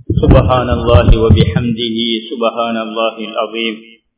سبحان الله وبحمده سبحان الله العظيم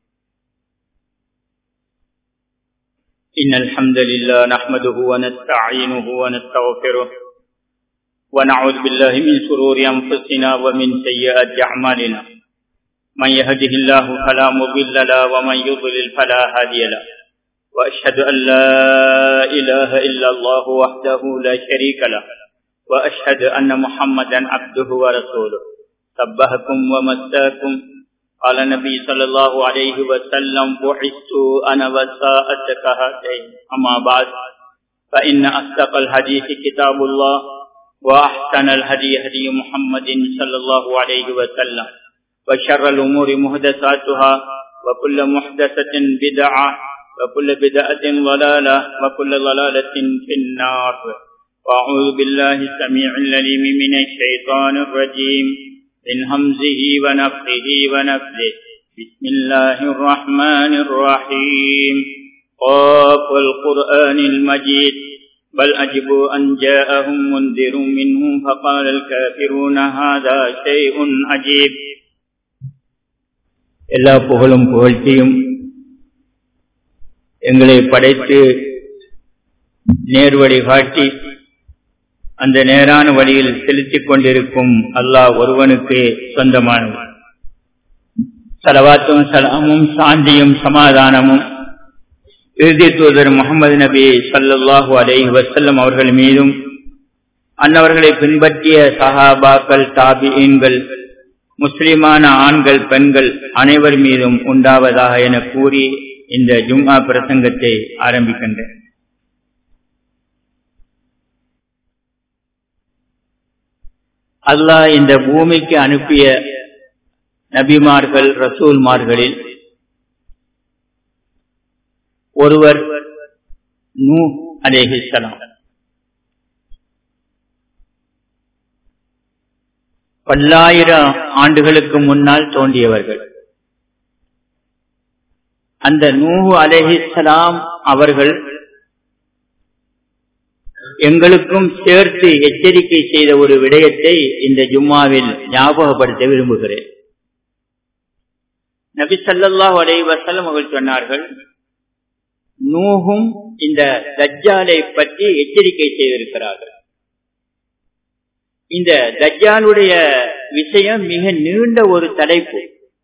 إن الحمد لله نحمده ونستعينه ونستغفره ونعوذ بالله من شرور أنفسنا ومن سيئات أعمالنا من يهده الله فلا مضل له ومن يضلل فلا هادي له وأشهد أن لا إله إلا الله وحده لا شريك له وأشهد أن محمدا عبده ورسوله سبهكم ومساكم قال النبي صلى الله عليه وسلم بعثت أنا وساءة كهاتين أما بعد فإن أصدق الحديث كتاب الله وأحسن الهدي هدي محمد صلى الله عليه وسلم وشر الأمور محدثاتها وكل محدثة بدعة وكل بدعة ضلالة وكل ضلالة في النار وأعوذ بالله السميع العليم من الشيطان الرجيم من همزه ونفخه ونفثه بسم الله الرحمن الرحيم قاف القرآن المجيد بل أجبوا أن جاءهم منذر منهم فقال الكافرون هذا شيء عجيب எல்லா புகழும் புகழ்ச்சியும் எங்களை படைத்து நேர்வழி காட்டி அந்த நேரான வழியில் செலுத்திக் கொண்டிருக்கும் அல்லாஹ் ஒருவனுக்கு சொந்தமானது சலவாத்தும் சலாமும் சாந்தியும் சமாதானமும் இறுதி தூதர் முகமது நபி சல்லாஹூ அலை வசல்லம் அவர்கள் மீதும் அன்னவர்களை பின்பற்றிய சஹாபாக்கள் தாபியன்கள் முஸ்லிமான ஆண்கள் பெண்கள் அனைவர் மீதும் உண்டாவதாக என கூறி இந்த ஜும்மா பிரசங்கத்தை ஆரம்பிக்கின்றேன் அல்லாஹ் இந்த பூமிக்கு அனுப்பிய நபிமார்கள் ரசூல்மார்களில் ஒருவர் நூ அலேஹிசலாம் பல்லாயிரம் ஆண்டுகளுக்கு முன்னால் தோன்றியவர்கள் அந்த நூஹு அலேஹிசலாம் அவர்கள் எங்களுக்கும் சேர்த்து எச்சரிக்கை செய்த ஒரு விடயத்தை இந்த ஜும்மாவில் ஞாபகப்படுத்த விரும்புகிறேன் நபி சல்லாஹ் அலை வசலம் அவர்கள் சொன்னார்கள் நூகும் இந்த தஜ்ஜாலை பற்றி எச்சரிக்கை செய்திருக்கிறார்கள் இந்த தஜ்ஜாலுடைய விஷயம் மிக நீண்ட ஒரு தலைப்பு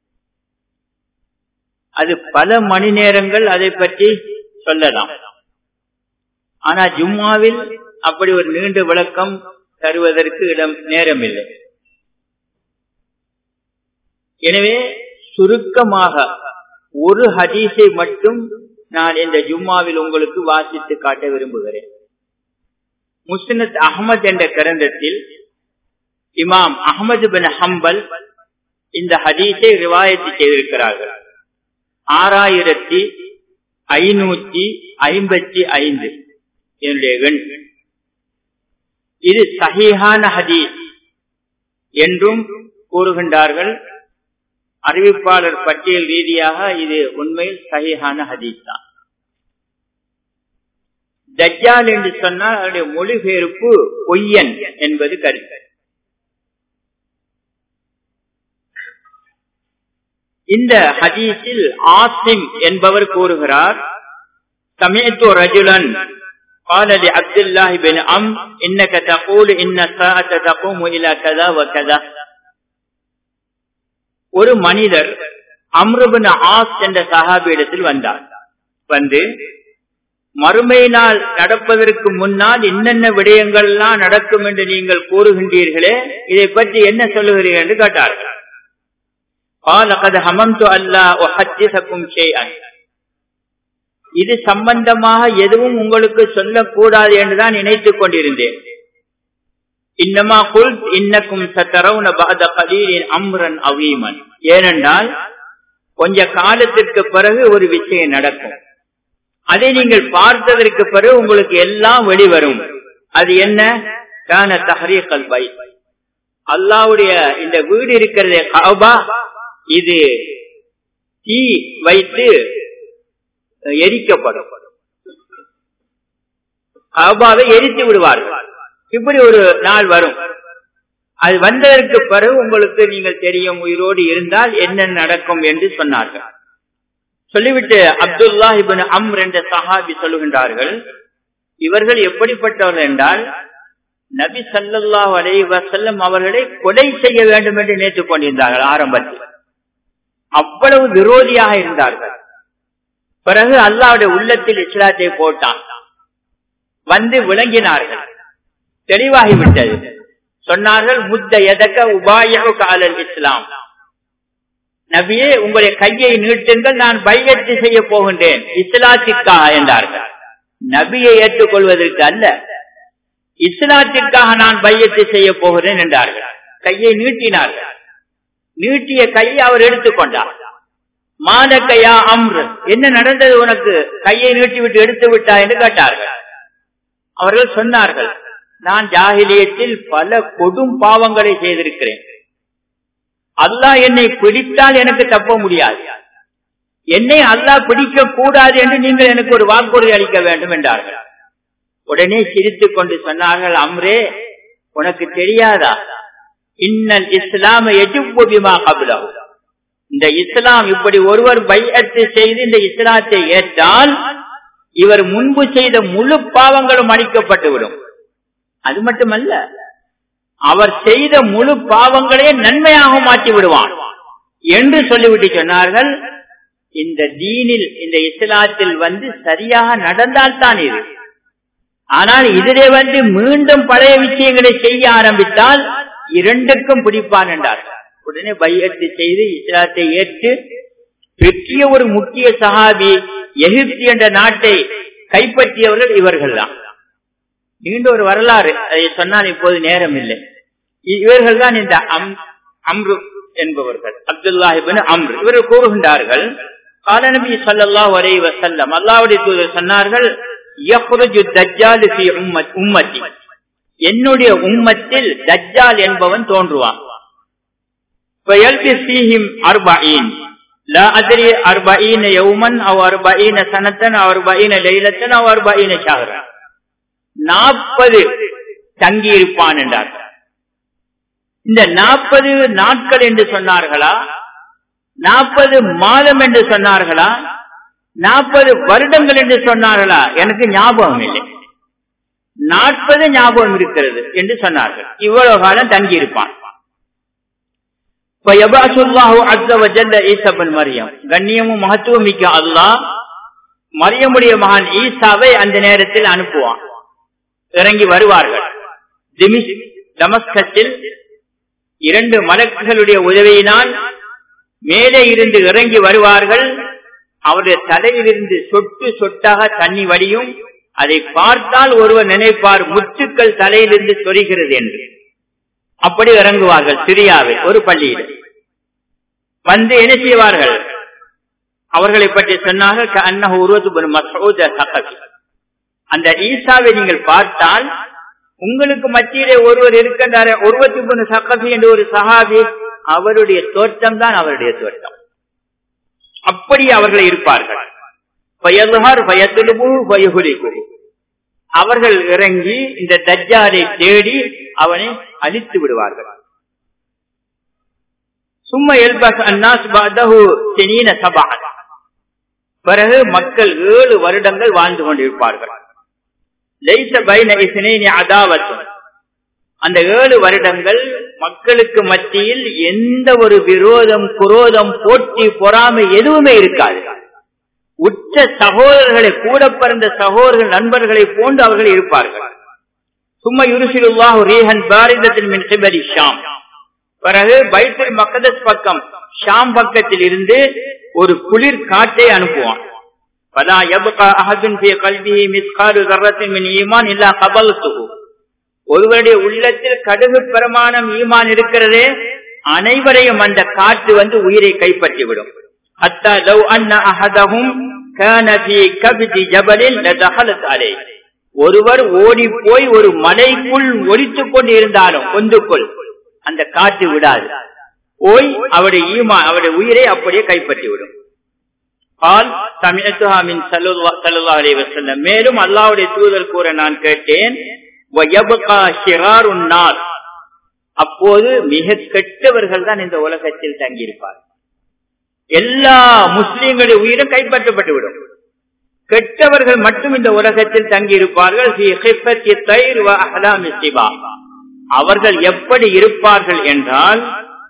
அது பல மணி நேரங்கள் அதை பற்றி சொல்லலாம் ஆனா ஜும்மாவில் அப்படி ஒரு நீண்ட விளக்கம் தருவதற்கு இடம் நேரமில்லை எனவே சுருக்கமாக ஒரு ஹதீஸை மட்டும் நான் இந்த ஜும்மாவில் உங்களுக்கு வாசித்து காட்ட விரும்புகிறேன் முஸ்னத் அகமது என்ற கிரந்தத்தில் இமாம் அகமது பின் ஹம்பல் இந்த ஹதீஸை ரிவாயத்து செய்திருக்கிறார்கள் ஆறாயிரத்தி ஐநூத்தி ஐம்பத்தி ஐந்து என்னுடைய எண் இது சஹீஹான ஹதீஸ் என்றும் கூறுகின்றார்கள் அறிவிப்பாளர் பட்டியல் ரீதியாக இது உண்மையில் சஹீஹான ஹதீஸ் தான் தஜ்ஜால் என்று சொன்னால் அதனுடைய மொழிபெயர்ப்பு பொய்யன் என்பது கருத்து இந்த ஹதீஸில் ஆசிம் என்பவர் கூறுகிறார் சமயத்து ரஜுலன் قال لعبد الله بن أم إنك تقول إن الساعة تقوم إلى كذا وكذا ஒரு மனிதர் அம்ருபின் ஆஸ் என்ற சஹாபியிடத்தில் வந்தார் வந்து மறுமை நாள் நடப்பதற்கு முன்னால் என்னென்ன விடயங்கள்லாம் நடக்கும் என்று நீங்கள் கூறுகின்றீர்களே இதை பற்றி என்ன சொல்லுகிறீர்கள் என்று கேட்டார்கள் قال قد هممت ألا أحدثكم شيئا இது சம்பந்தமாக எதுவும் உங்களுக்கு சொல்லக்கூடாது என்றுதான் நினைத்துக் கொண்டிருந்தேன் இன்னமா குல் இன்னக்கும் சத்தரவுன பாத கலீலின் அம்ரன் அவீமன் ஏனென்றால் கொஞ்ச காலத்திற்கு பிறகு ஒரு விஷயம் நடக்கும் அதை நீங்கள் பார்த்ததற்கு பிறகு உங்களுக்கு எல்லாம் வெளிவரும் அது என்ன கான தஹரீகல் பை அல்லாவுடைய இந்த வீடு இருக்கிறதே கபா இது தீ வைத்து எரிக்கப்படும் கபாவை எரித்து விடுவார்கள் இப்படி ஒரு நாள் வரும் அது வந்ததற்கு பிறகு உங்களுக்கு நீங்கள் தெரியும் உயிரோடு இருந்தால் என்ன நடக்கும் என்று சொன்னார்கள் சொல்லிவிட்டு அப்துல்லா இபின் அம்ர் என்ற சஹாபி சொல்லுகின்றார்கள் இவர்கள் எப்படிப்பட்டவர்கள் என்றால் நபி சல்லல்லா அலை வசல்லம் அவர்களை கொலை செய்ய வேண்டும் என்று நினைத்துக் கொண்டிருந்தார்கள் ஆரம்பத்தில் அவ்வளவு விரோதியாக இருந்தார்கள் பிறகு அல்லாவுடைய உள்ளத்தில் இஸ்லாத்தை போட்டான் வந்து விளங்கினார்கள் தெளிவாகிவிட்டது சொன்னார்கள் முத்த எதக்க உபாய காலல் இஸ்லாம் நபியே உங்களுடைய கையை நீட்டுங்கள் நான் பையத்து செய்ய போகின்றேன் இஸ்லாத்திற்காக என்றார்கள் நபியை ஏற்றுக்கொள்வதற்கு அல்ல இஸ்லாத்திற்காக நான் பையத்து செய்ய போகிறேன் என்றார்கள் கையை நீட்டினார்கள் நீட்டிய கையை அவர் எடுத்துக்கொண்டார் மாதக்கையா அம்ரு என்ன நடந்தது உனக்கு கையை நீட்டிவிட்டு எடுத்து விட்டா என்று கேட்டார்கள் அவர்கள் சொன்னார்கள் நான் ஜாகிலியத்தில் பல கொடும் பாவங்களை செய்திருக்கிறேன் அல்லாஹ் என்னை பிடித்தால் எனக்கு தப்ப முடியாது என்னை அல்லாஹ் பிடிக்க கூடாது என்று நீங்கள் எனக்கு ஒரு வாக்குறுதி அளிக்க வேண்டும் என்றார்கள் உடனே சிரித்துக் கொண்டு சொன்னார்கள் அம்ரே உனக்கு தெரியாதா இன்னல் இஸ்லாம எஜுபிமா கபிலம் இந்த இஸ்லாம் இப்படி ஒருவர் பையத்து செய்து இந்த இஸ்லாத்தை ஏற்றால் இவர் முன்பு செய்த முழு பாவங்களும் அளிக்கப்பட்டுவிடும் அது மட்டுமல்ல அவர் செய்த முழு பாவங்களையே நன்மையாக மாற்றி விடுவான் என்று சொல்லிவிட்டு சொன்னார்கள் இந்த தீனில் இந்த இஸ்லாத்தில் வந்து சரியாக நடந்தால் தான் இது ஆனால் இதிலே வந்து மீண்டும் பழைய விஷயங்களை செய்ய ஆரம்பித்தால் இரண்டுக்கும் பிடிப்பான் என்றார்கள் உடனே பையத்து செய்து இஸ்லாத்தை ஏற்று பெற்றிய ஒரு முக்கிய சகாபி எகிப்து என்ற நாட்டை கைப்பற்றியவர்கள் இவர்கள் தான் நீண்ட ஒரு வரலாறு அதை சொன்னால் இப்போது நேரம் இல்லை இவர்கள் தான் இந்த அம்ரு என்பவர்கள் அப்துல்லாஹிபின் அம்ரு இவர்கள் கூறுகின்றார்கள் காலநபி சல்லா வரை வசல்லம் அல்லாவுடைய தூதர் சொன்னார்கள் உம்மத்தி என்னுடைய உம்மத்தில் தஜ்ஜால் என்பவன் தோன்றுவான் لا أدري أربعين يوما أو أربعين سنة أو أربعين ليلة أو أربعين شهرا நாற்பது தங்கி இருப்பான் என்றார்கள் இந்த நாற்பது நாட்கள் என்று சொன்னார்களா நாற்பது மாதம் என்று சொன்னார்களா நாற்பது வருடங்கள் என்று சொன்னார்களா எனக்கு ஞாபகம் இல்லை நாற்பது ஞாபகம் இருக்கிறது என்று சொன்னார்கள் இவ்வளவு காலம் தங்கி இருப்பான் கண்ணியமும் மகத்துவம் மிக்க அல்லாஹ் மரியமுடைய மகன் ஈசாவை அந்த நேரத்தில் அனுப்புவான் இறங்கி வருவார்கள் டமஸ்கத்தில் இரண்டு மலக்குகளுடைய உதவியினால் மேலே இருந்து இறங்கி வருவார்கள் அவருடைய தலையிலிருந்து சொட்டு சொட்டாக தண்ணி வடியும் அதை பார்த்தால் ஒருவர் நினைப்பார் முத்துக்கள் தலையிலிருந்து சொரிகிறது என்று அப்படி இறங்குவார்கள் சிரியாவில் ஒரு பள்ளியில் வந்து என்ன செய்வார்கள் அவர்களை பற்றி சொன்னார்கள் அன்னஹ உருவத்து மசூத சகபி அந்த ஈசாவை நீங்கள் பார்த்தால் உங்களுக்கு மத்தியிலே ஒருவர் இருக்கின்றார ஒருவத்து சகபி என்று ஒரு சகாபி அவருடைய தோற்றம் தான் அவருடைய தோற்றம் அப்படி அவர்கள் இருப்பார்கள் பயதுகார் பயத்துலுபு பயகுலிகு அவர்கள் இறங்கி இந்த தஜ்ஜாலை தேடி அவனை அழித்து விடுவார்கள் சும்மா எல்பஸ் அன்னாஸ் பாதஹு செனீன சபா பிறகு மக்கள் ஏழு வருடங்கள் வாழ்ந்து கொண்டிருப்பார்கள் லைச பைன இசனேனி அதாவத்தும் அந்த ஏழு வருடங்கள் மக்களுக்கு மத்தியில் எந்த ஒரு விரோதம் குரோதம் போட்டி பொறாமை எதுவுமே இருக்காது உச்ச சகோதரர்களை கூட பிறந்த சகோதரர்கள் நண்பர்களை போன்று அவர்கள் இருப்பார்கள் சும்மா யுருசிலுல்லாஹு ரீஹன் பாரிதத்தில் மின் சிபரி ஷாம் பிறகு பைத்துல் மக்கதஸ் பக்கம் ஷாம் பக்கத்தில் இருந்து ஒரு குளிர் காற்றை அனுப்புவான் பலா யபுகா அஹதுன் ஃபி கல்பிஹி மிஸ்காலு தர்ரத்தின் மின் ஈமான் இல்லா கபல்துஹு ஒருவருடைய உள்ளத்தில் கடுகு பிரமாணம் ஈமான் இருக்கிறதே அனைவரையும் அந்த காற்று வந்து உயிரை கைப்பற்றிவிடும் حتى لو أن أحدهم كان في كبد جبل لدخلت عليه ஒருவர் ஓடி போய் ஒரு மலைக்குள் ஒழித்துக் கொண்டு இருந்தாலும் ஒன்றுக்குள் அந்த காற்று விடாது போய் அவருடைய ஈமா அவருடைய உயிரை அப்படியே கைப்பற்றிவிடும் பால் தமிழத்துஹாமின் சல்லா அலி வசல்லம் மேலும் அல்லாவுடைய தூதர் கூற நான் கேட்டேன் அப்போது மிக கெட்டவர்கள் தான் இந்த உலகத்தில் தங்கியிருப்பார்கள் எல்லா முஸ்லீம்களுடைய உயிரும் கைப்பற்றப்பட்டு விடும் கெட்டவர்கள் மட்டும் இந்த உலகத்தில் தங்கியிருப்பார்கள் அவர்கள் எப்படி இருப்பார்கள் என்றால்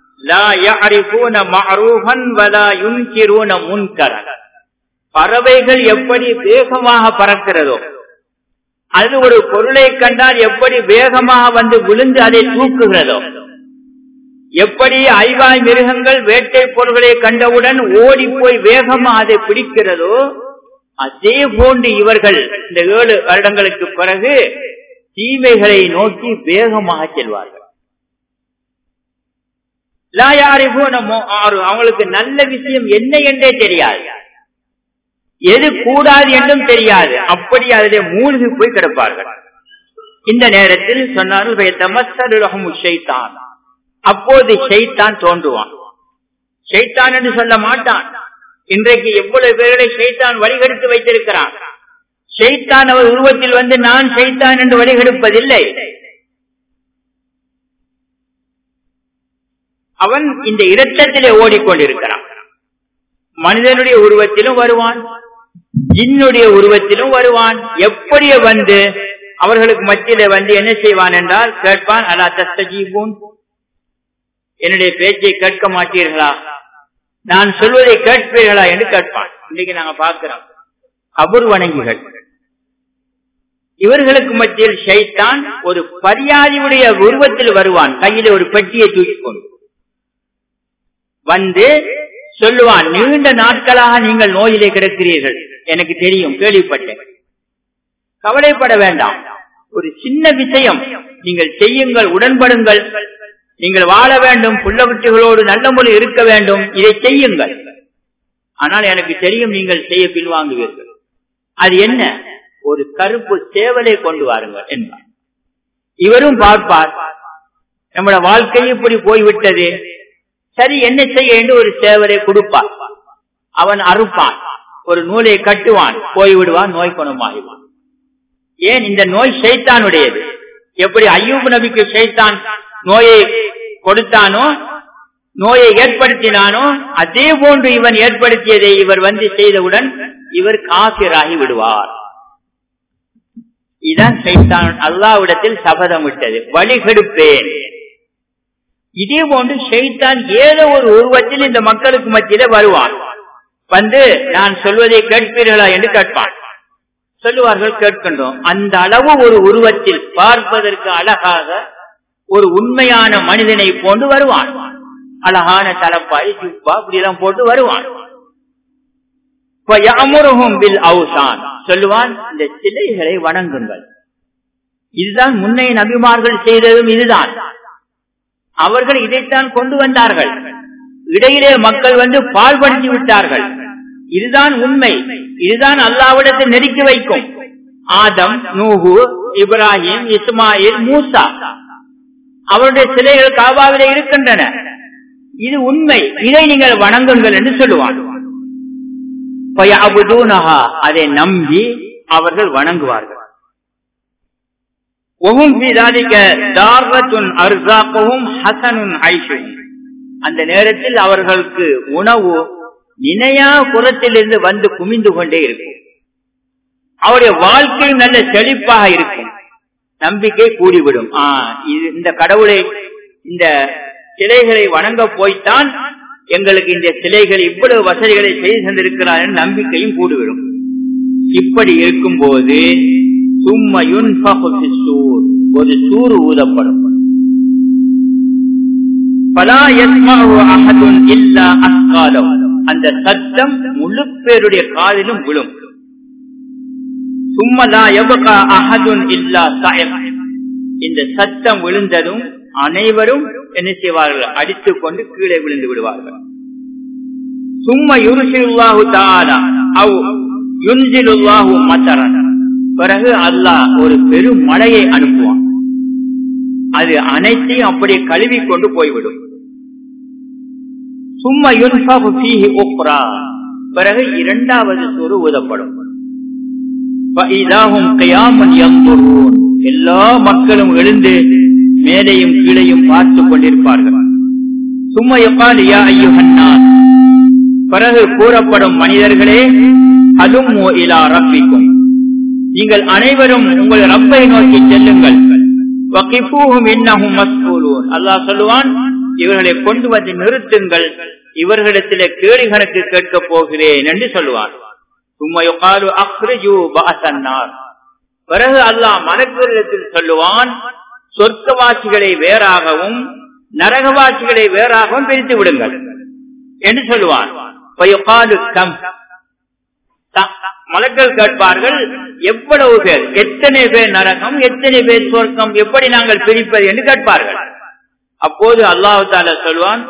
பறவைகள் எப்படி வேகமாக பறக்கிறதோ அது ஒரு பொருளை கண்டால் எப்படி வேகமாக வந்து விழுந்து அதை தூக்குகிறதோ எப்படி ஐவாய் மிருகங்கள் வேட்டை பொருள்களை கண்டவுடன் ஓடி போய் வேகமாக அதை பிடிக்கிறதோ அதே போன்று இவர்கள் இந்த ஏழு வருடங்களுக்கு பிறகு தீமைகளை நோக்கி வேகமாக செல்வார்கள் அவங்களுக்கு நல்ல விஷயம் என்ன என்றே தெரியாது எது கூடாது என்றும் தெரியாது அப்படி அதிலே மூழ்கி போய் கிடப்பார்கள் இந்த நேரத்தில் சொன்னார்கள் அப்போது ஷைத்தான் தோன்றுவான் ஷைத்தான் என்று சொல்ல மாட்டான் இன்றைக்கு எவ்வளவு பேர்களை ஷைத்தான் வழிகெடுத்து வைத்திருக்கிறான் ஷைத்தான் அவர் உருவத்தில் வந்து நான் ஷைத்தான் என்று வழிகெடுப்பதில்லை அவன் இந்த இரத்தத்திலே ஓடிக்கொண்டிருக்கிறான் மனிதனுடைய உருவத்திலும் வருவான் ஜின்னுடைய உருவத்திலும் வருவான் எப்படி வந்து அவர்களுக்கு மத்தியில வந்து என்ன செய்வான் என்றால் கேட்பான் அலா தஸ்தஜீபூன் என்னுடைய பேச்சை கேட்க மாட்டீர்களா நான் சொல்வதை கேட்பீர்களா என்று கேட்பான் இன்னைக்கு நாங்க பார்க்கிறோம் அபுர் வணங்கிகள் இவர்களுக்கு மத்தியில் ஷைத்தான் ஒரு பரியாதியுடைய உருவத்தில் வருவான் கையில ஒரு பெட்டியை தூக்கி கொண்டு வந்து சொல்லுவான் நீண்ட நாட்களாக நீங்கள் நோயிலே கிடக்கிறீர்கள் எனக்கு தெரியும் கேள்விப்பட்டேன் கவலைப்பட வேண்டாம் ஒரு சின்ன விஷயம் நீங்கள் செய்யுங்கள் உடன்படுங்கள் நீங்கள் வாழ வேண்டும் புள்ளகுட்டிகளோடு நல்ல முறை இருக்க வேண்டும் இதை செய்யுங்கள் ஆனால் எனக்கு தெரியும் நீங்கள் செய்ய பின்வாங்குவீர்கள் அது என்ன ஒரு கருப்பு சேவலை கொண்டு வாருங்கள் என்பார் இவரும் பார்ப்பார் நம்முடைய வாழ்க்கை இப்படி போய்விட்டது சரி என்ன செய்ய என்று ஒரு சேவலை கொடுப்பார் அவன் அறுப்பான் ஒரு நூலை கட்டுவான் போய்விடுவான் நோய் குணமாகிவான் ஏன் இந்த நோய் சைத்தானுடையது எப்படி ஐயூப் நபிக்கு சைத்தான் நோயை கொடுத்தானோ நோயை ஏற்படுத்தினானோ அதே போன்று இவன் ஏற்படுத்தியதை இவர் வந்து செய்தவுடன் இவர் காசிராகி விடுவார் இதான் சைத்தான் அல்லாவிடத்தில் சபதம் விட்டது வழிகெடுப்பேன் இதே போன்று ஷெய்தான் ஏதோ ஒரு உருவத்தில் இந்த மக்களுக்கு மத்தியில வருவான் வந்து நான் சொல்வதை கேட்பீர்களா என்று கேட்பான் சொல்லுவார்கள் கேட்கின்றோம் அந்த அளவு ஒரு உருவத்தில் பார்ப்பதற்கு அழகாக ஒரு உண்மையான மனிதனை போன்று வருவான் அழகான தலப்பாய் சுப்பா இப்படியெல்லாம் போட்டு வருவான் சொல்லுவான் இந்த சிலைகளை வணங்குங்கள் இதுதான் முன்னைய நபிமார்கள் செய்ததும் இதுதான் அவர்கள் இதைத்தான் கொண்டு வந்தார்கள் இடையிலே மக்கள் வந்து பால்படுத்தி விட்டார்கள் இதுதான் உண்மை இதுதான் அல்லாவிடத்தில் நெருக்கி வைக்கும் ஆதம் நூகு இப்ராஹிம் இஸ்மாயில் மூசா அவருடைய சிலைகள் காபாவிலே இருக்கின்றன இது உண்மை இதை நீங்கள் வணங்குங்கள் என்று சொல்லுவான் அதை நம்பி அவர்கள் வணங்குவார்கள் அந்த நேரத்தில் அவர்களுக்கு உணவு இணையா புறத்திலிருந்து வந்து குமிந்து கொண்டே இருக்கும் அவருடைய வாழ்க்கை நல்ல செழிப்பாக இருக்கும் நம்பிக்கை கூடிவிடும் ஆஹ் இது இந்த கடவுளை இந்த சிலைகளை வணங்க போய்த்தான் எங்களுக்கு இந்த சிலைகள் இவ்வளவு வசதிகளை செய்து தந்திருக்கிறார் நம்பிக்கையும் கூடிவிடும் இப்படி இருக்கும் போது சும்மையுன் ஒரு சூறு ஊதப்படும் அந்த சத்தம் முழு பேருடைய காதிலும் விழும் சும்மலா எவகா அஹதுன் இல்லா சாயம் இந்த சத்தம் விழுந்ததும் அனைவரும் என்ன செய்வார்கள் அடித்துக் கொண்டு கீழே விழுந்து விடுவார்கள் சும்ம யுருசில்லாஹு தாலா அவ் யுன்சிலுல்லாஹு மத்தரன் பிறகு அல்லாஹ் ஒரு பெரும் மழையை அனுப்புவான் அது அனைத்தையும் அப்படியே கழுவி கொண்டு போய்விடும் சும்மா யுன்ஃபு ஃபீஹி உக்ரா பிறகு இரண்டாவது சூறு ஊதப்படும் எல்லா மக்களும் எழுந்து மேலையும் கீழையும் பார்த்துக் கொண்டிருப்பார்கள் சும்மா எப்பால் யா ஐயுகன்னார் பிறகு கூறப்படும் மனிதர்களே அதும் இலா ரப்பிக்கும் நீங்கள் அனைவரும் உங்கள் ரப்பை நோக்கி செல்லுங்கள் அல்லாஹ் சொல்லுவான் இவர்களை கொண்டு வந்து நிறுத்துங்கள் இவர்களிடத்திலே கேள்வி கணக்கு கேட்க போகிறேன் என்று சொல்லுவான் பிறகு அல்லாஹ் மலக்குகளிடத்தில் சொல்லுவான் சொர்க்கவாசிகளை வேறாகவும் நரகவாசிகளை வேறாகவும் பிரித்து விடுங்கள் என்று சொல்லுவான் மலக்கள் கேட்பார்கள் எவ்வளவு பேர் எத்தனை பேர் நரகம் எத்தனை பேர் சொர்க்கம் எப்படி நாங்கள் பிரிப்பது என்று கேட்பார்கள் அப்போது அல்லாஹு தால சொல்வான்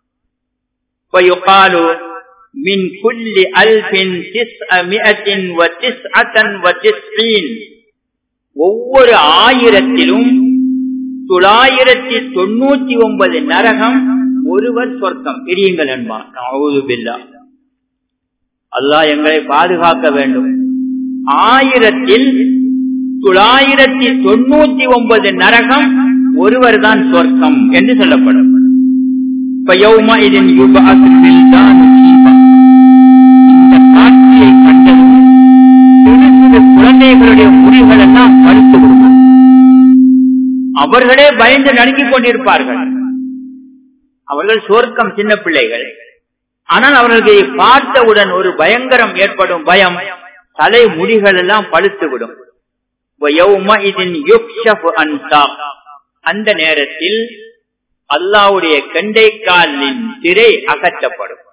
من كل ألف تسعمائة وتسعة وتسعين ஒவ்வொரு ஆயிரத்திலும் தொள்ளாயிரத்தி தொண்ணூத்தி ஒன்பது நரகம் ஒருவர் சொர்க்கம் பிரியுங்கள் என்பான் அல்லாஹ் எங்களை பாதுகாக்க வேண்டும் ஆயிரத்தில் தொள்ளாயிரத்தி தொண்ணூத்தி ஒன்பது நரகம் ஒருவர் தான் சொர்க்கம் என்று சொல்லப்படும் இந்த காட்சியை கண்டதும் குழந்தைகளுடைய முடிகள் எல்லாம் பறித்து விடுவோம் அவர்களே பயந்து நடுங்கிக் கொண்டிருப்பார்கள் அவர்கள் சொர்க்கம் சின்ன பிள்ளைகள் ஆனால் அவர்களுக்கு பார்த்தவுடன் ஒரு பயங்கரம் ஏற்படும் பயம் தலை முடிகள் எல்லாம் பழுத்துவிடும் அந்த நேரத்தில் அல்லாவுடைய கண்டை காலின் திரை அகற்றப்படும்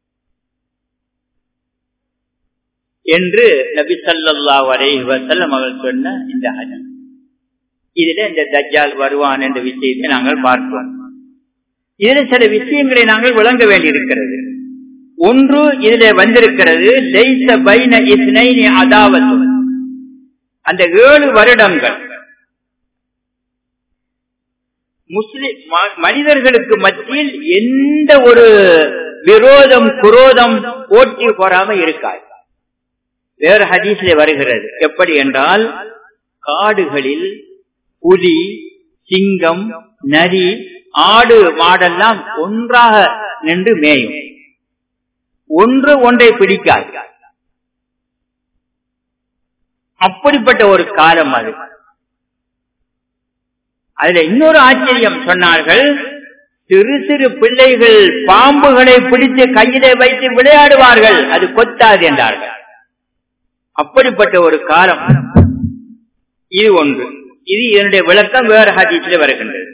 என்று நபி சல்லா வரைவசல்லம் அவர்கள் சொன்ன இந்த ஹஜன் இதுல இந்த தஜ்ஜால் வருவான் என்ற விஷயத்தை நாங்கள் பார்ப்போம் இதுல சில விஷயங்களை நாங்கள் விளங்க வேண்டியிருக்கிறது ஒன்று இதுல வந்திருக்கிறது அதாவது அந்த ஏழு வருடங்கள் முஸ்லிம் மனிதர்களுக்கு மத்தியில் எந்த ஒரு விரோதம் குரோதம் போட்டி போறாம இருக்காது வேறு ஹதீஸ்ல வருகிறது எப்படி என்றால் காடுகளில் புலி சிங்கம் நரி ஆடு மாடெல்லாம் ஒன்றாக நின்று மேயும் ஒன்று ஒன்றை பிடிக்காது அப்படிப்பட்ட ஒரு காலம் அது அதுல இன்னொரு ஆச்சரியம் சொன்னார்கள் சிறு சிறு பிள்ளைகள் பாம்புகளை பிடித்து கையிலே வைத்து விளையாடுவார்கள் அது கொத்தாது என்றார்கள் அப்படிப்பட்ட ஒரு காலம் இது ஒன்று இது இதனுடைய விளக்கம் வேறு ஹதீஸில் வருகின்றது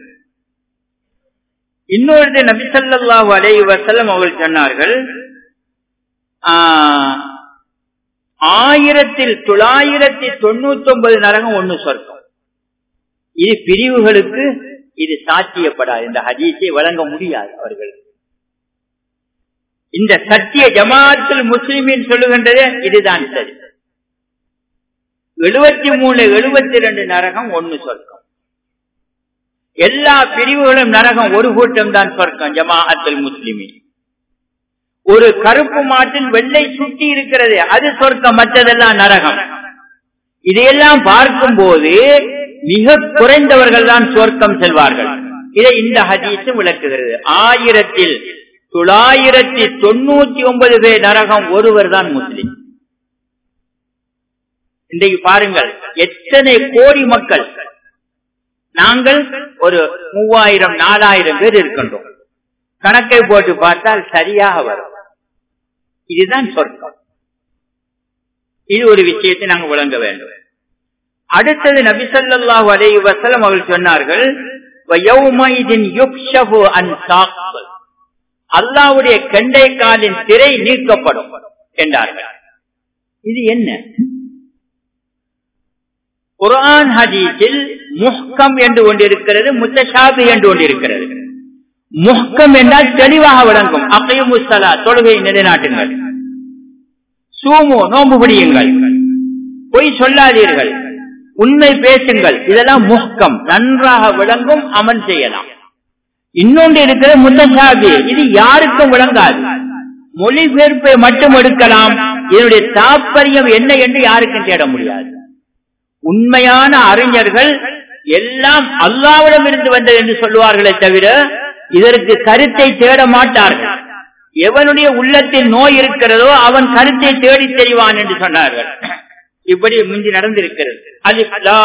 இன்னொரு நபிசல்லாஹு அலை வசல்லம் அவர்கள் சொன்னார்கள் ஆயிரத்தில் தொள்ளாயிரத்தி தொண்ணூத்தி ஒன்பது நரகம் ஒன்னு சொர்க்கம் இது பிரிவுகளுக்கு இது சாத்தியப்படாது இந்த ஹதீஸை வழங்க முடியாது அவர்களுக்கு இந்த சத்திய ஜமாத்தில் முஸ்லிமின் சொல்லுகின்றதே இதுதான் சரி எழுபத்தி மூணு எழுபத்தி ரெண்டு நரகம் ஒன்னு சொர்க்கம் எல்லா பிரிவுகளும் நரகம் ஒரு கூட்டம் தான் சொர்க்கம் ஜமாஅத்தில் முஸ்லிமின் ஒரு கருப்பு மாட்டில் வெள்ளை சுட்டி இருக்கிறது அது சொர்க்கம் மற்றதெல்லாம் நரகம் இதையெல்லாம் பார்க்கும் போது மிக குறைந்தவர்கள் தான் சொர்க்கம் செல்வார்கள் இதை இந்த ஹதீஸும் விளக்குகிறது ஆயிரத்தில் தொள்ளாயிரத்தி தொண்ணூத்தி ஒன்பது பேர் நரகம் ஒருவர் தான் முஸ்லிம் இன்றைக்கு பாருங்கள் எத்தனை கோடி மக்கள் நாங்கள் ஒரு மூவாயிரம் நாலாயிரம் பேர் இருக்கின்றோம் கணக்கை போட்டு பார்த்தால் சரியாக வரும் இதுதான் சொர்க்கம் இது ஒரு விஷயத்தை நாங்கள் விளங்க வேண்டும் அடுத்தது நபிசல்லாஹு அலை வசலம் அவர்கள் சொன்னார்கள் அல்லாவுடைய கெண்டை காலின் திரை நீக்கப்படும் என்றார்கள் இது என்ன குரான் ஹதீஸில் முஹ்கம் என்று கொண்டிருக்கிறது முத்தஷாபி என்று கொண்டிருக்கிறது முஹ்கம் என்றால் தெளிவாக விளங்கும் அப்பையும் முஸ்தலா தொழுகை நிலைநாட்டுங்கள் சூமு நோம்பு பிடியுங்கள் பொய் சொல்லாதீர்கள் உண்மை பேசுங்கள் இதெல்லாம் முஹ்கம் நன்றாக விளங்கும் அமல் செய்யலாம் இன்னொன்று இருக்கிற முத்தசாபி இது யாருக்கும் விளங்காது மொழிபெயர்ப்பை மட்டும் எடுக்கலாம் இதனுடைய தாற்பயம் என்ன என்று யாருக்கும் தேட முடியாது உண்மையான அறிஞர்கள் எல்லாம் அல்லாவிடம் இருந்து வந்தது என்று சொல்லுவார்களே தவிர இதற்கு கருத்தை தேட மாட்டார்கள் எவனுடைய உள்ளத்தில் நோய் இருக்கிறதோ அவன் கருத்தை தேடி தெரிவான் என்று சொன்னார்கள் இப்படி முந்தி நடந்திருக்கிறது அது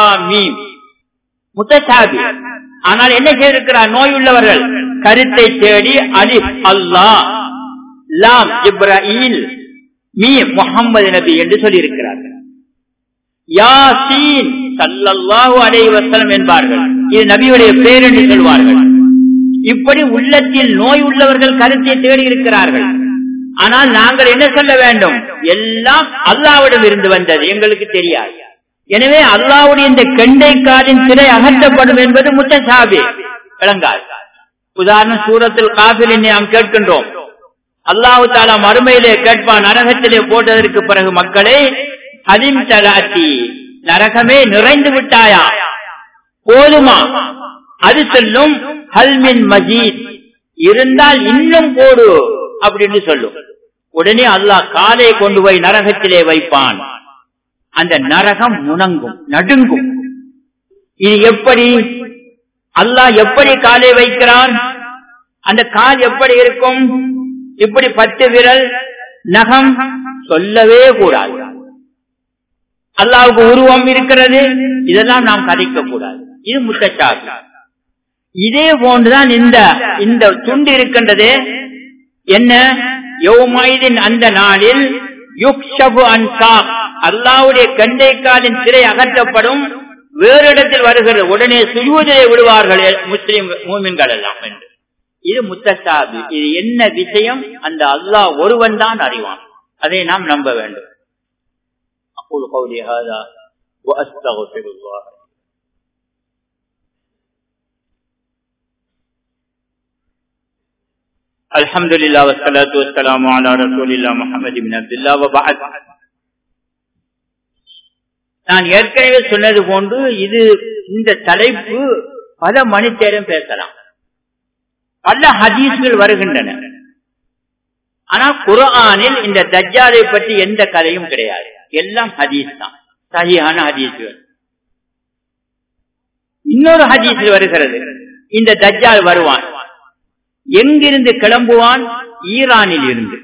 முத்தசாபி ஆனால் என்ன செய்திருக்கிறார் நோய் உள்ளவர்கள் கருத்தை தேடி அலிப் அல்லா லாம் இப்ராஹில் மீ முகம்மது நபி என்று சொல்லியிருக்கிறார்கள் யாசீன் சல்லல்லாஹு அலைஹி வஸல்லம் என்பார்கள் இது நபியுடைய பேர் என்று சொல்வார்கள் இப்படி உள்ளத்தில் நோய் உள்ளவர்கள் கருத்தை தேடி இருக்கிறார்கள் ஆனால் நாங்கள் என்ன சொல்ல வேண்டும் எல்லாம் அல்லாவிடம் இருந்து வந்தது எங்களுக்கு தெரியாது எனவே அல்லாவுடைய இந்த கெண்டைக்காலின் திரை அகற்றப்படும் என்பது முத்தசாபி விளங்காது உதாரணம் சூரத்தில் காபில் நாம் கேட்கின்றோம் அல்லாஹு தாலா மறுமையிலே கேட்பான் நரகத்திலே போட்டதற்கு பிறகு மக்களே அதிம் தலாத்தி நரகமே நிறைந்து விட்டாயா போதுமா அது சொல்லும் ஹல்மின் மஜீத் இருந்தால் இன்னும் போடு அப்படின்னு சொல்லும் உடனே அல்லாஹ் காலை கொண்டு போய் நரகத்திலே வைப்பான் அந்த நரகம் முணங்கும் நடுங்கும் இது எப்படி அல்லாஹ் எப்படி காலை வைக்கிறான் அந்த கால் எப்படி இருக்கும் இப்படி பத்து விரல் நகம் சொல்லவே கூடாது அல்லாவுக்கு உருவம் இருக்கிறது இதெல்லாம் நாம் கதைக்க கூடாது இது முத்தச்சாக்கு இதே போன்றுதான் இந்த இந்த துண்டு இருக்கின்றது என்ன யோமாயிதின் அந்த நாளில் யுக்ஷபு அன்சா அல்லாவுடைய கண்டை காலின் திரை அகற்றப்படும் வேறு இடத்தில் வருகிறது உடனே சுயூதிலே விடுவார்கள் முஸ்லிம் மூமின்கள் எல்லாம் என்று இது முத்தசாபி இது என்ன விஷயம் அந்த அல்லாஹ் ஒருவன் தான் அறிவான் அதை நாம் நம்ப வேண்டும் أقول قولي هذا وأستغفر الله الحمد لله والصلاة والسلام على رسول الله محمد بن عبد الله وبعد நான் ஏற்கனவே சொன்னது போன்று இது இந்த தலைப்பு பல மணித்தேரம் பேசலாம் பல ஹதீஸ்கள் வருகின்றன ஆனா குரானில் இந்த தஜ்ஜாலை பற்றி எந்த கதையும் கிடையாது எல்லாம் ஹதீஸ் தான் சரியான ஹதீஸ்கள் இன்னொரு ஹதீஸில் வருகிறது இந்த தஜ்ஜால் வருவான் எங்கிருந்து கிளம்புவான் ஈரானில் இருந்து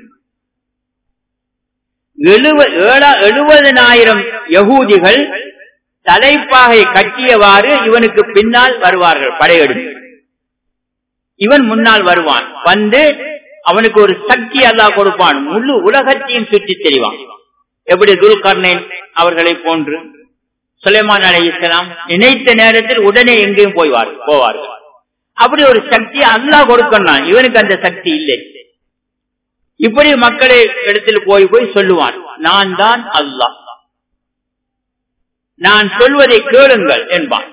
எழுபதனாயிரம் யகூதிகள் தலைப்பாகை கட்டியவாறு இவனுக்கு பின்னால் வருவார்கள் படையெடுத்து இவன் முன்னால் வருவான் வந்து அவனுக்கு ஒரு சக்தி அல்லா கொடுப்பான் முழு உலகத்தையும் சுற்றி தெரிவான் எப்படி துல்கர்ணன் அவர்களை போன்று சுலைமான் அலை இஸ்லாம் நினைத்த நேரத்தில் உடனே எங்கேயும் போய்வார்கள் போவார்கள் அப்படி ஒரு சக்தி அல்லாஹ் கொடுக்கணும் இவனுக்கு அந்த சக்தி இல்லை இப்படி மக்களை இடத்தில் போய் போய் சொல்லுவான் நான் தான் அல்லாஹ் நான் சொல்வதை கேளுங்கள் என்பான்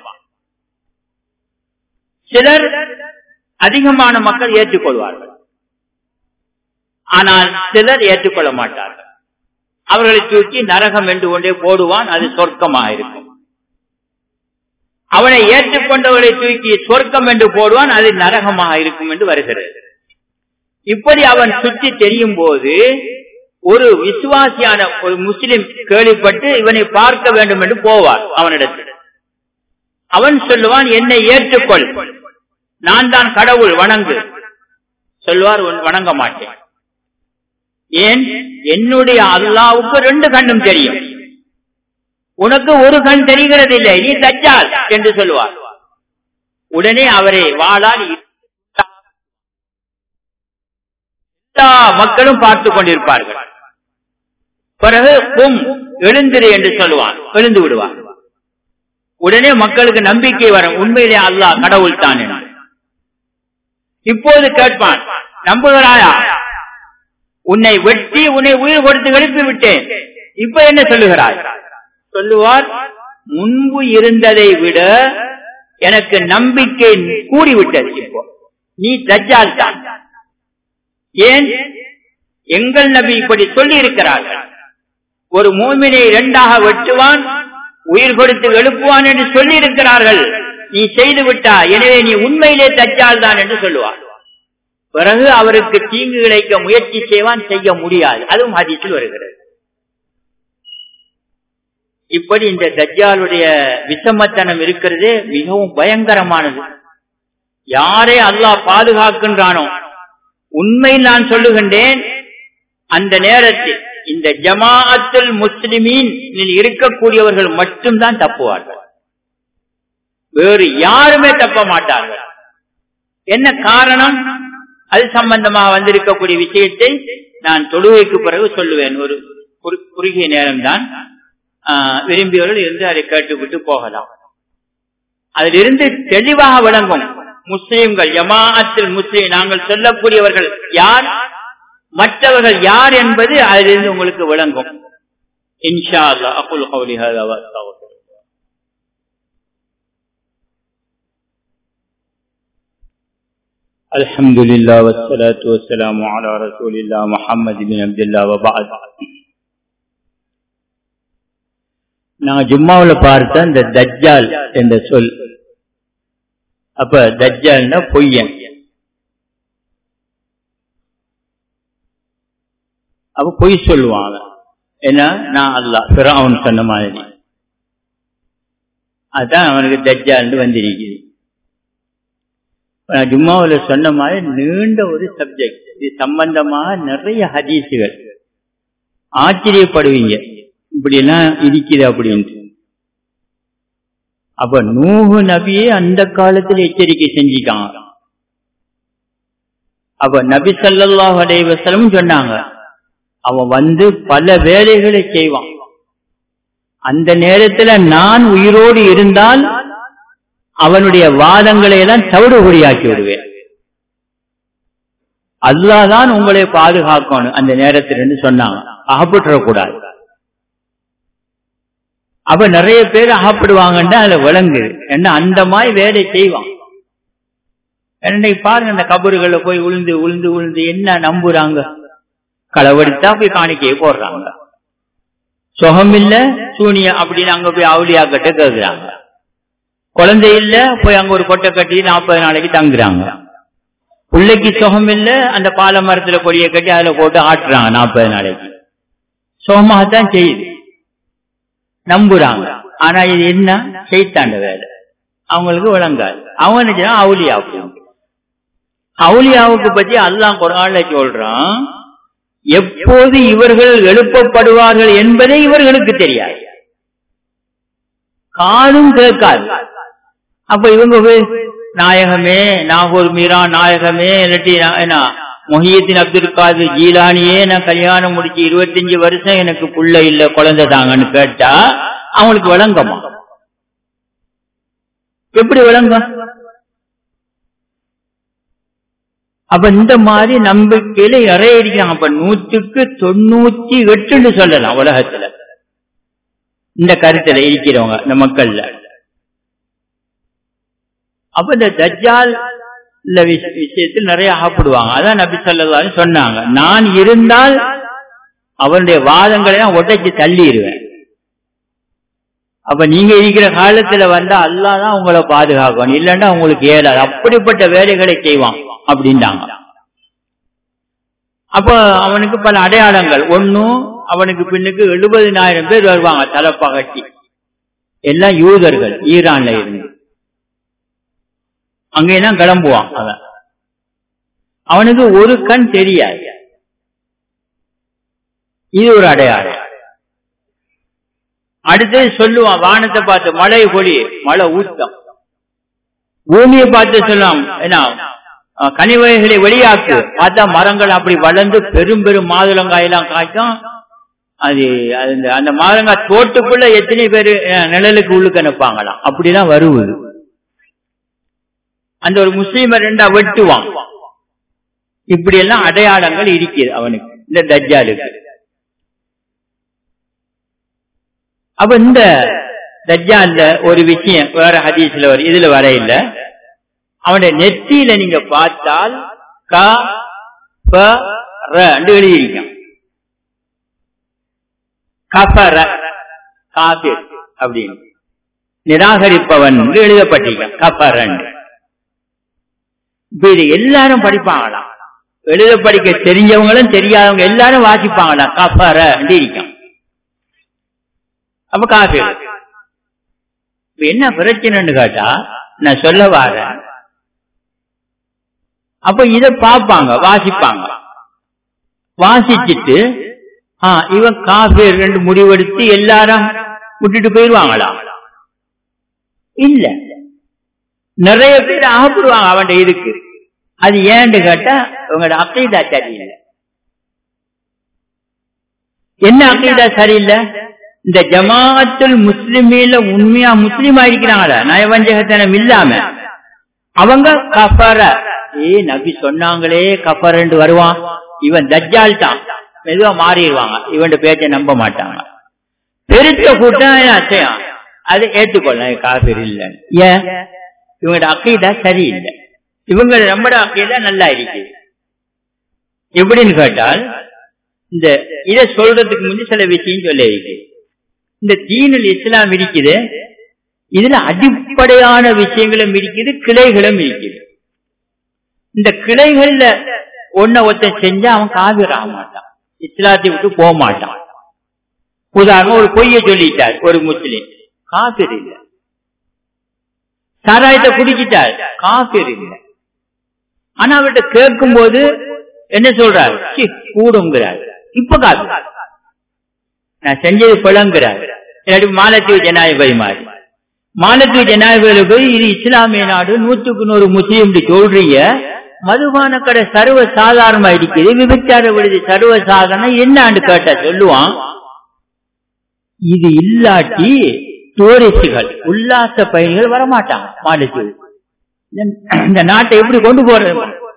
சிலர் அதிகமான மக்கள் ஏற்றுக்கொள்வார்கள் ஆனால் சிலர் ஏற்றுக்கொள்ள மாட்டார்கள் அவர்களை தூக்கி நரகம் என்று கொண்டே போடுவான் அது சொர்க்கமாக இருக்கும் அவனை ஏற்றுக்கொண்டவர்களை தூக்கி சொர்க்கம் என்று போடுவான் அது நரகமாக இருக்கும் என்று வருகிறது இப்படி அவன் சுற்றி தெரியும் போது ஒரு விசுவாசியான ஒரு முஸ்லிம் கேள்விப்பட்டு இவனை பார்க்க வேண்டும் என்று போவார் அவனிடத்தில் அவன் சொல்லுவான் என்னை ஏற்றுக்கொள் நான் தான் கடவுள் வணங்கு சொல்வார் வணங்க மாட்டேன் ஏன் என்னுடைய அல்லாவுக்கு ரெண்டு கண்ணும் தெரியும் உனக்கு ஒரு கண் தெரிகிறது இல்லை நீ தச்சால் என்று சொல்லுவார் உடனே அவரை வாழால் எல்லா மக்களும் பார்த்து கொண்டிருப்பார்கள் பிறகு கும் எழுந்திரு என்று சொல்லுவான் எழுந்து விடுவார் உடனே மக்களுக்கு நம்பிக்கை வரும் உண்மையிலே அல்லாஹ் கடவுள் தான் இப்போது கேட்பான் நம்புகிறாயா உன்னை வெட்டி உன்னை உயிர் கொடுத்து எழுப்பி விட்டேன் இப்ப என்ன சொல்லுகிறாய் சொல்லுவார் முன்பு இருந்ததை விட எனக்கு நம்பிக்கை கூடிவிட்டது இப்போ நீ தஜ்ஜால் தான் ஏன் எங்கள் நபி இப்படி சொல்லி இருக்கிறார்கள் ஒரு மூமினை இரண்டாக வெட்டுவான் உயிர் கொடுத்து எழுப்புவான் என்று சொல்லி இருக்கிறார்கள் நீ செய்து விட்டா எனவே நீ உண்மையிலே தச்சால் தான் என்று சொல்லுவார் பிறகு அவருக்கு தீங்கு இழைக்க முயற்சி செய்வான் செய்ய முடியாது அதுவும் ஹதீஸில் வருகிறது இப்படி இந்த தஜ்ஜாலுடைய விஷமத்தனம் இருக்கிறதே மிகவும் பயங்கரமானது யாரை அல்லாஹ் பாதுகாக்கின்றானோ உண்மையில் நான் சொல்லுகின்றேன் அந்த நேரத்தில் இந்த ஜமாஅத்துல் முஸ்லிமீன் இருக்கக்கூடியவர்கள் மட்டும்தான் தப்புவார்கள் வேறு யாருமே தப்ப மாட்டார்கள் என்ன காரணம் அது சம்பந்தமா வந்திருக்கக்கூடிய விஷயத்தை நான் தொழுகைக்கு பிறகு சொல்லுவேன் ஒரு குறுகிய நேரம்தான் விரும்பியவர்கள் இருந்து அதை கேட்டுவிட்டு போகலாம் அதிலிருந்து தெளிவாக விளங்கும் முஸ்லீம்கள் ஜமாஅத்தில் முஸ்லீம் நாங்கள் சொல்லக்கூடியவர்கள் யார் மற்றவர்கள் யார் என்பது அதிலிருந்து உங்களுக்கு விளங்கும் இன்ஷா அல்லா அகுல் கௌலி ஹதா الحمد لله والصلاة والسلام على رسول الله محمد بن عبد الله وبعد நான் ஜும்மாவில் பார்த்த இந்த தஜ்ஜால் என்ற சொல் அப்ப தஜ்ஜால்னா பொய்யன் அப்ப பொய் சொல்லுவாங்க ஏன்னா நான் அல்லா பிறவன் சொன்ன மாதிரி அதான் அவனுக்கு தஜ்ஜால்னு வந்திருக்குது ஜும்மாவில் சொன்ன மாதிரி நீண்ட ஒரு சப்ஜெக்ட் இது சம்பந்தமாக நிறைய ஹதீஸுகள் ஆச்சரியப்படுவீங்க இப்படி எல்லாம் இருக்குது அப்படின்ட்டு அப்ப நூகு நபியே அந்த காலத்தில் எச்சரிக்கை செஞ்சிட்டாங்க அப்ப நபி சல்லாஹ் அலைவசலம் சொன்னாங்க அவன் வந்து பல வேலைகளை செய்வான் அந்த நேரத்துல நான் உயிரோடு இருந்தால் அவனுடைய வாதங்களை எல்லாம் தவிடுபொடியாக்கி விடுவேன் அல்லாதான் உங்களை பாதுகாக்கணும் அந்த நேரத்தில் சொன்னாங்க அகப்பட்டுறக்கூடாது அப்ப நிறைய பேர் அகப்படுவாங்கன்னு அதுல விளங்கு என்ன அந்த மாதிரி வேலை செய்வான் இன்னைக்கு பாருங்க அந்த கபறுகளை போய் உளுந்து உளுந்து உளுந்து என்ன நம்புறாங்க களவெடுத்தா போய் காணிக்கையை போடுறாங்க சுகம் இல்ல சூனியா அப்படின்னு அங்க போய் அவளியா கட்ட கேக்குறாங்க குழந்தை இல்ல போய் அங்க ஒரு கொட்டை கட்டி நாற்பது நாளைக்கு தங்குறாங்க பிள்ளைக்கு சுகம் இல்ல அந்த பால மரத்துல கொடிய கட்டி அதுல போட்டு ஆட்டுறாங்க நாற்பது நாளைக்கு சுகமாகத்தான் செய்யுது நம்புறாங்க ஆனா இது என்ன செய்தாண்ட வேலை அவங்களுக்கு விளங்காது அவங்க அவுலியா அவுலியாவுக்கு பத்தி அல்லாம் குரான்ல சொல்றான் எப்போது இவர்கள் எழுப்பப்படுவார்கள் என்பதே இவர்களுக்கு தெரியாது காதும் கேட்காது அப்ப இவங்க போய் நாயகமே நாகூர் மீரா நாயகமே இல்லாட்டி என்ன மொஹியத்தின் அப்துல் காது ஜீலானியே நான் கல்யாணம் முடிச்சு இருபத்தஞ்சு வருஷம் எனக்கு புள்ள இல்ல குழந்தை தாங்கன்னு கேட்டா அவங்களுக்கு விளங்கமா எப்படி விளங்கும் அப்ப இந்த மாதிரி நம்பிக்கையில இறைய இருக்கிறாங்க அப்ப நூற்றுக்கு தொண்ணூத்தி எட்டுன்னு சொல்லலாம் உலகத்துல இந்த கருத்துல இருக்கிறவங்க இந்த மக்கள்ல அப்ப இந்த தஜ்ஜால் இந்த விஷயத்தில் நிறைய ஆப்பிடுவாங்க அதான் நபி சொல்லலாம் சொன்னாங்க நான் இருந்தால் அவனுடைய வாதங்களை உடைச்சு தள்ளிடுவேன் அப்ப நீங்க இருக்கிற காலத்துல வந்தா அல்லாதான் உங்களை பாதுகாக்கணும் இல்லைன்னா உங்களுக்கு ஏறாது அப்படிப்பட்ட வேலைகளை செய்வான் அப்படின்ட்டாங்க அப்ப அவனுக்கு பல அடையாளங்கள் ஒன்னும் அவனுக்கு பின்னுக்கு எழுபதினாயிரம் பேர் வருவாங்க தலைப்பகட்டி எல்லாம் யூதர்கள் ஈரான்ல இருந்து அங்கேதான் கிளம்புவான் அவன் அவனுக்கு ஒரு கண் தெரியாது இது ஒரு அடையாளம் அடுத்தது சொல்லுவான் வானத்தை பார்த்து மழை பொழி மழை ஊத்தம் பூமியை பார்த்து சொல்லுவான் என்ன கனிவகைகளை வெளியாக்கு பார்த்தா மரங்கள் அப்படி வளர்ந்து பெரும் பெரும் மாதுளங்காயெல்லாம் காய்க்கும் அது அந்த மாதுளங்காய் தோட்டுக்குள்ள எத்தனை பேர் நிழலுக்கு உள்ளுக்கு அனுப்பாங்களாம் அப்படிதான் வருவது அந்த ஒரு முஸ்லீம ரெண்டா வெட்டுவான் இப்படி எல்லாம் அடையாளங்கள் இருக்குது அவனுக்கு இந்த தஜ்ஜாலுக்கு அப்ப இந்த தஜ்ஜால்ல ஒரு விஷயம் வேற ஹதீஸ்ல வரும் இதுல வர இல்ல அவனுடைய நெத்தியில நீங்க பார்த்தால் க ப ர எழுதியிருக்கான் கபர காபிர் அப்படின்னு நிராகரிப்பவன் எழுதப்பட்டிருக்கான் கபரன் இப்ப இது எல்லாரும் படிப்பாங்களாம் எழுத படிக்க தெரிஞ்சவங்களும் தெரியாதவங்க எல்லாரும் வாசிப்பாங்களாம் கபர இருக்கான் அப்ப காஃபி என்ன பிரச்சனைன்னு கேட்டா நான் சொல்ல வரேன் அப்ப இத பாப்பாங்க வாசிப்பாங்க வாசிச்சுட்டு ஆஹ் இவன் காஃபி ரெண்டு முடிவெடுத்து எல்லாரும் விட்டுட்டு போயிருவாங்களா இல்ல நிறைய பேர் ஆகப்படுவாங்க அவன் இதுக்கு அது ஏன்னு கேட்டா உங்களோட அக்கீதா சரியில்லை என்ன அக்கீதா சரியில்லை இந்த ஜமாத்துல் முஸ்லிமீல உண்மையா முஸ்லீம் ஆയിരിக்கிறாங்களா நயவஞ்சகத்தனம் இல்லாம அவங்க கஃபர ஏ நபி சொன்னாங்களே கஃபரண்டு வருவான் இவன் தஜ்ஜால் தான் மெதுவா மாறிடுவாங்க இவன் பேச்ச நம்ப மாட்டாங்க பெருத்த கூட்டம் அச்சயம் அது ஏற்றுக்கொள்ள காபிர் இல்லை ஏன் இவங்களோட அக்கீதா சரியில்லை இவங்க நம்மட அக்கீதா நல்லா இருக்கு எப்படின்னு கேட்டால் இந்த இத சொல்றதுக்கு முந்தி சில விஷயம் சொல்ல இருக்கு இந்த தீனில் இஸ்லாம் இருக்குது இதுல அடிப்படையான விஷயங்களும் இருக்குது கிளைகளும் இருக்குது இந்த கிளைகள்ல ஒன்ன ஒருத்த செஞ்சா அவன் காவிர ஆக மாட்டான் இஸ்லாத்தை விட்டு போக மாட்டான் உதாரணம் ஒரு பொய்ய சொல்லிட்டார் ஒரு முஸ்லீம் காபிர் இல்ல சாராயத்தை குடிச்சிட்டார் காபிர் இல்ல ஆனா அவர்கிட்ட கேட்கும் போது என்ன சொல்றாரு கூடுங்கிறார் இப்ப காசு நான் செஞ்சது பிளங்கிறார் இல்லாட்டி மாலத்தீவு ஜனாதிபதி மாதிரி மாலத்தீவு ஜனாதிபதி போய் இது இஸ்லாமிய நாடு நூத்துக்கு நூறு முஸ்லீம் சொல்றீங்க மதுபான கடை சர்வ சாதாரணமா இருக்குது விபச்சார விடுதி சர்வ சாதாரணம் என்னான்னு கேட்டா சொல்லுவான் இது இல்லாட்டி டூரிஸ்டுகள் உல்லாச பயணிகள் வரமாட்டாங்க மாலத்தீவு இந்த நாட்டை எப்படி கொண்டு போறது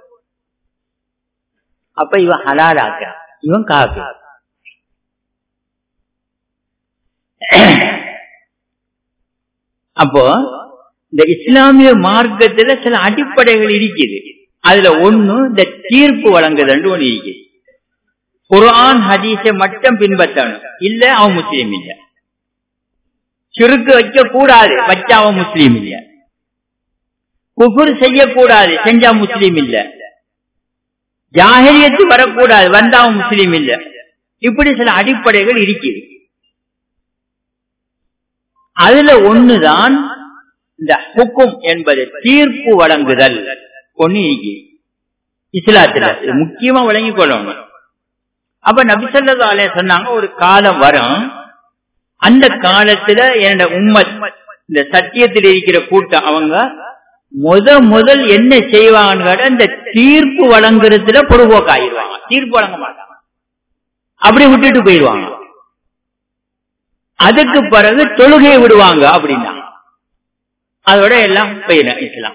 அப்ப இவன் ஹலாலாக்க இவன் காஃபி அப்போ இந்த இஸ்லாமிய மார்க்கத்துல சில அடிப்படைகள் இருக்குது அதுல ஒண்ணு இந்த தீர்ப்பு வழங்குதல் ஒண்ணு இருக்குது குரான் ஹதீஸை மட்டும் பின்பற்றணும் இல்ல அவன் முஸ்லீம் இல்ல சுருக்கு வைக்க கூடாது வச்சா அவன் முஸ்லீம் இல்ல குஃபுர் செய்யக்கூடாது செஞ்சா முஸ்லீம் இல்ல ஜாகிரியத்து வரக்கூடாது வந்தா அவன் முஸ்லீம் இல்ல இப்படி சில அடிப்படைகள் இருக்குது அதுல ஒண்ணுதான் இந்த ஹுக்கும் என்பது தீர்ப்பு வழங்குதல் ஒண்ணு இருக்கு இஸ்லாத்துல முக்கியமா வழங்கிக் கொள்ளணும் அப்ப நபிசல்லாலே சொன்னாங்க ஒரு காலம் வரும் அந்த காலத்துல என்னோட உண்மை இந்த சத்தியத்தில் இருக்கிற கூட்டம் அவங்க முத முதல் என்ன செய்வாங்கன்னு இந்த தீர்ப்பு வழங்குறதுல பொறுப்போக்காயிருவாங்க தீர்ப்பு வழங்க மாட்டாங்க அப்படி விட்டுட்டு போயிடுவாங்க அதுக்கு பிறகு தொழுகை விடுவாங்க அப்படின்னா அதோட எல்லாம் போயிடும் இஸ்லாம்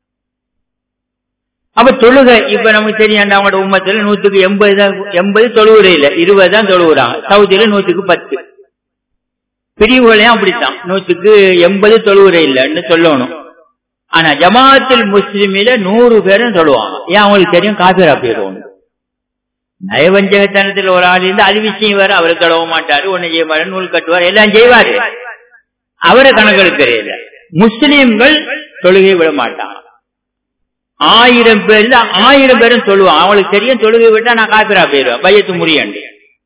அப்ப தொழுகை இப்ப நமக்கு தெரியும் அவங்களோட உம்மத்துல நூத்துக்கு எண்பது தான் எண்பது தொழுவுரை இல்ல இருபது தான் தொழுவுறாங்க சவுதியில நூத்துக்கு பத்து பிரிவுகளையும் அப்படித்தான் நூத்துக்கு எண்பது தொழுவுரை இல்லைன்னு சொல்லணும் ஆனா ஜமாத்தில் முஸ்லிமில நூறு பேரும் சொல்லுவாங்க ஏன் அவங்களுக்கு தெரியும் காபிரா போயிடுவோம் நயவஞ்சகத்தனத்தில் ஒரு ஆள் இருந்து அது விஷயம் வேற அவரை தொழவ மாட்டாரு ஒண்ணு செய்ய மாட்டாரு நூல் கட்டுவார் எல்லாம் செய்வாரு அவரை கணக்கெடுக்கிறீங்க முஸ்லீம்கள் தொழுகை விட மாட்டாங்க ஆயிரம் பேர்ல ஆயிரம் பேரும் சொல்லுவான் அவங்களுக்கு தெரியும் தொழுகை விட்டா நான் காப்பிரா போயிடுவேன் பையத்து முறியண்டு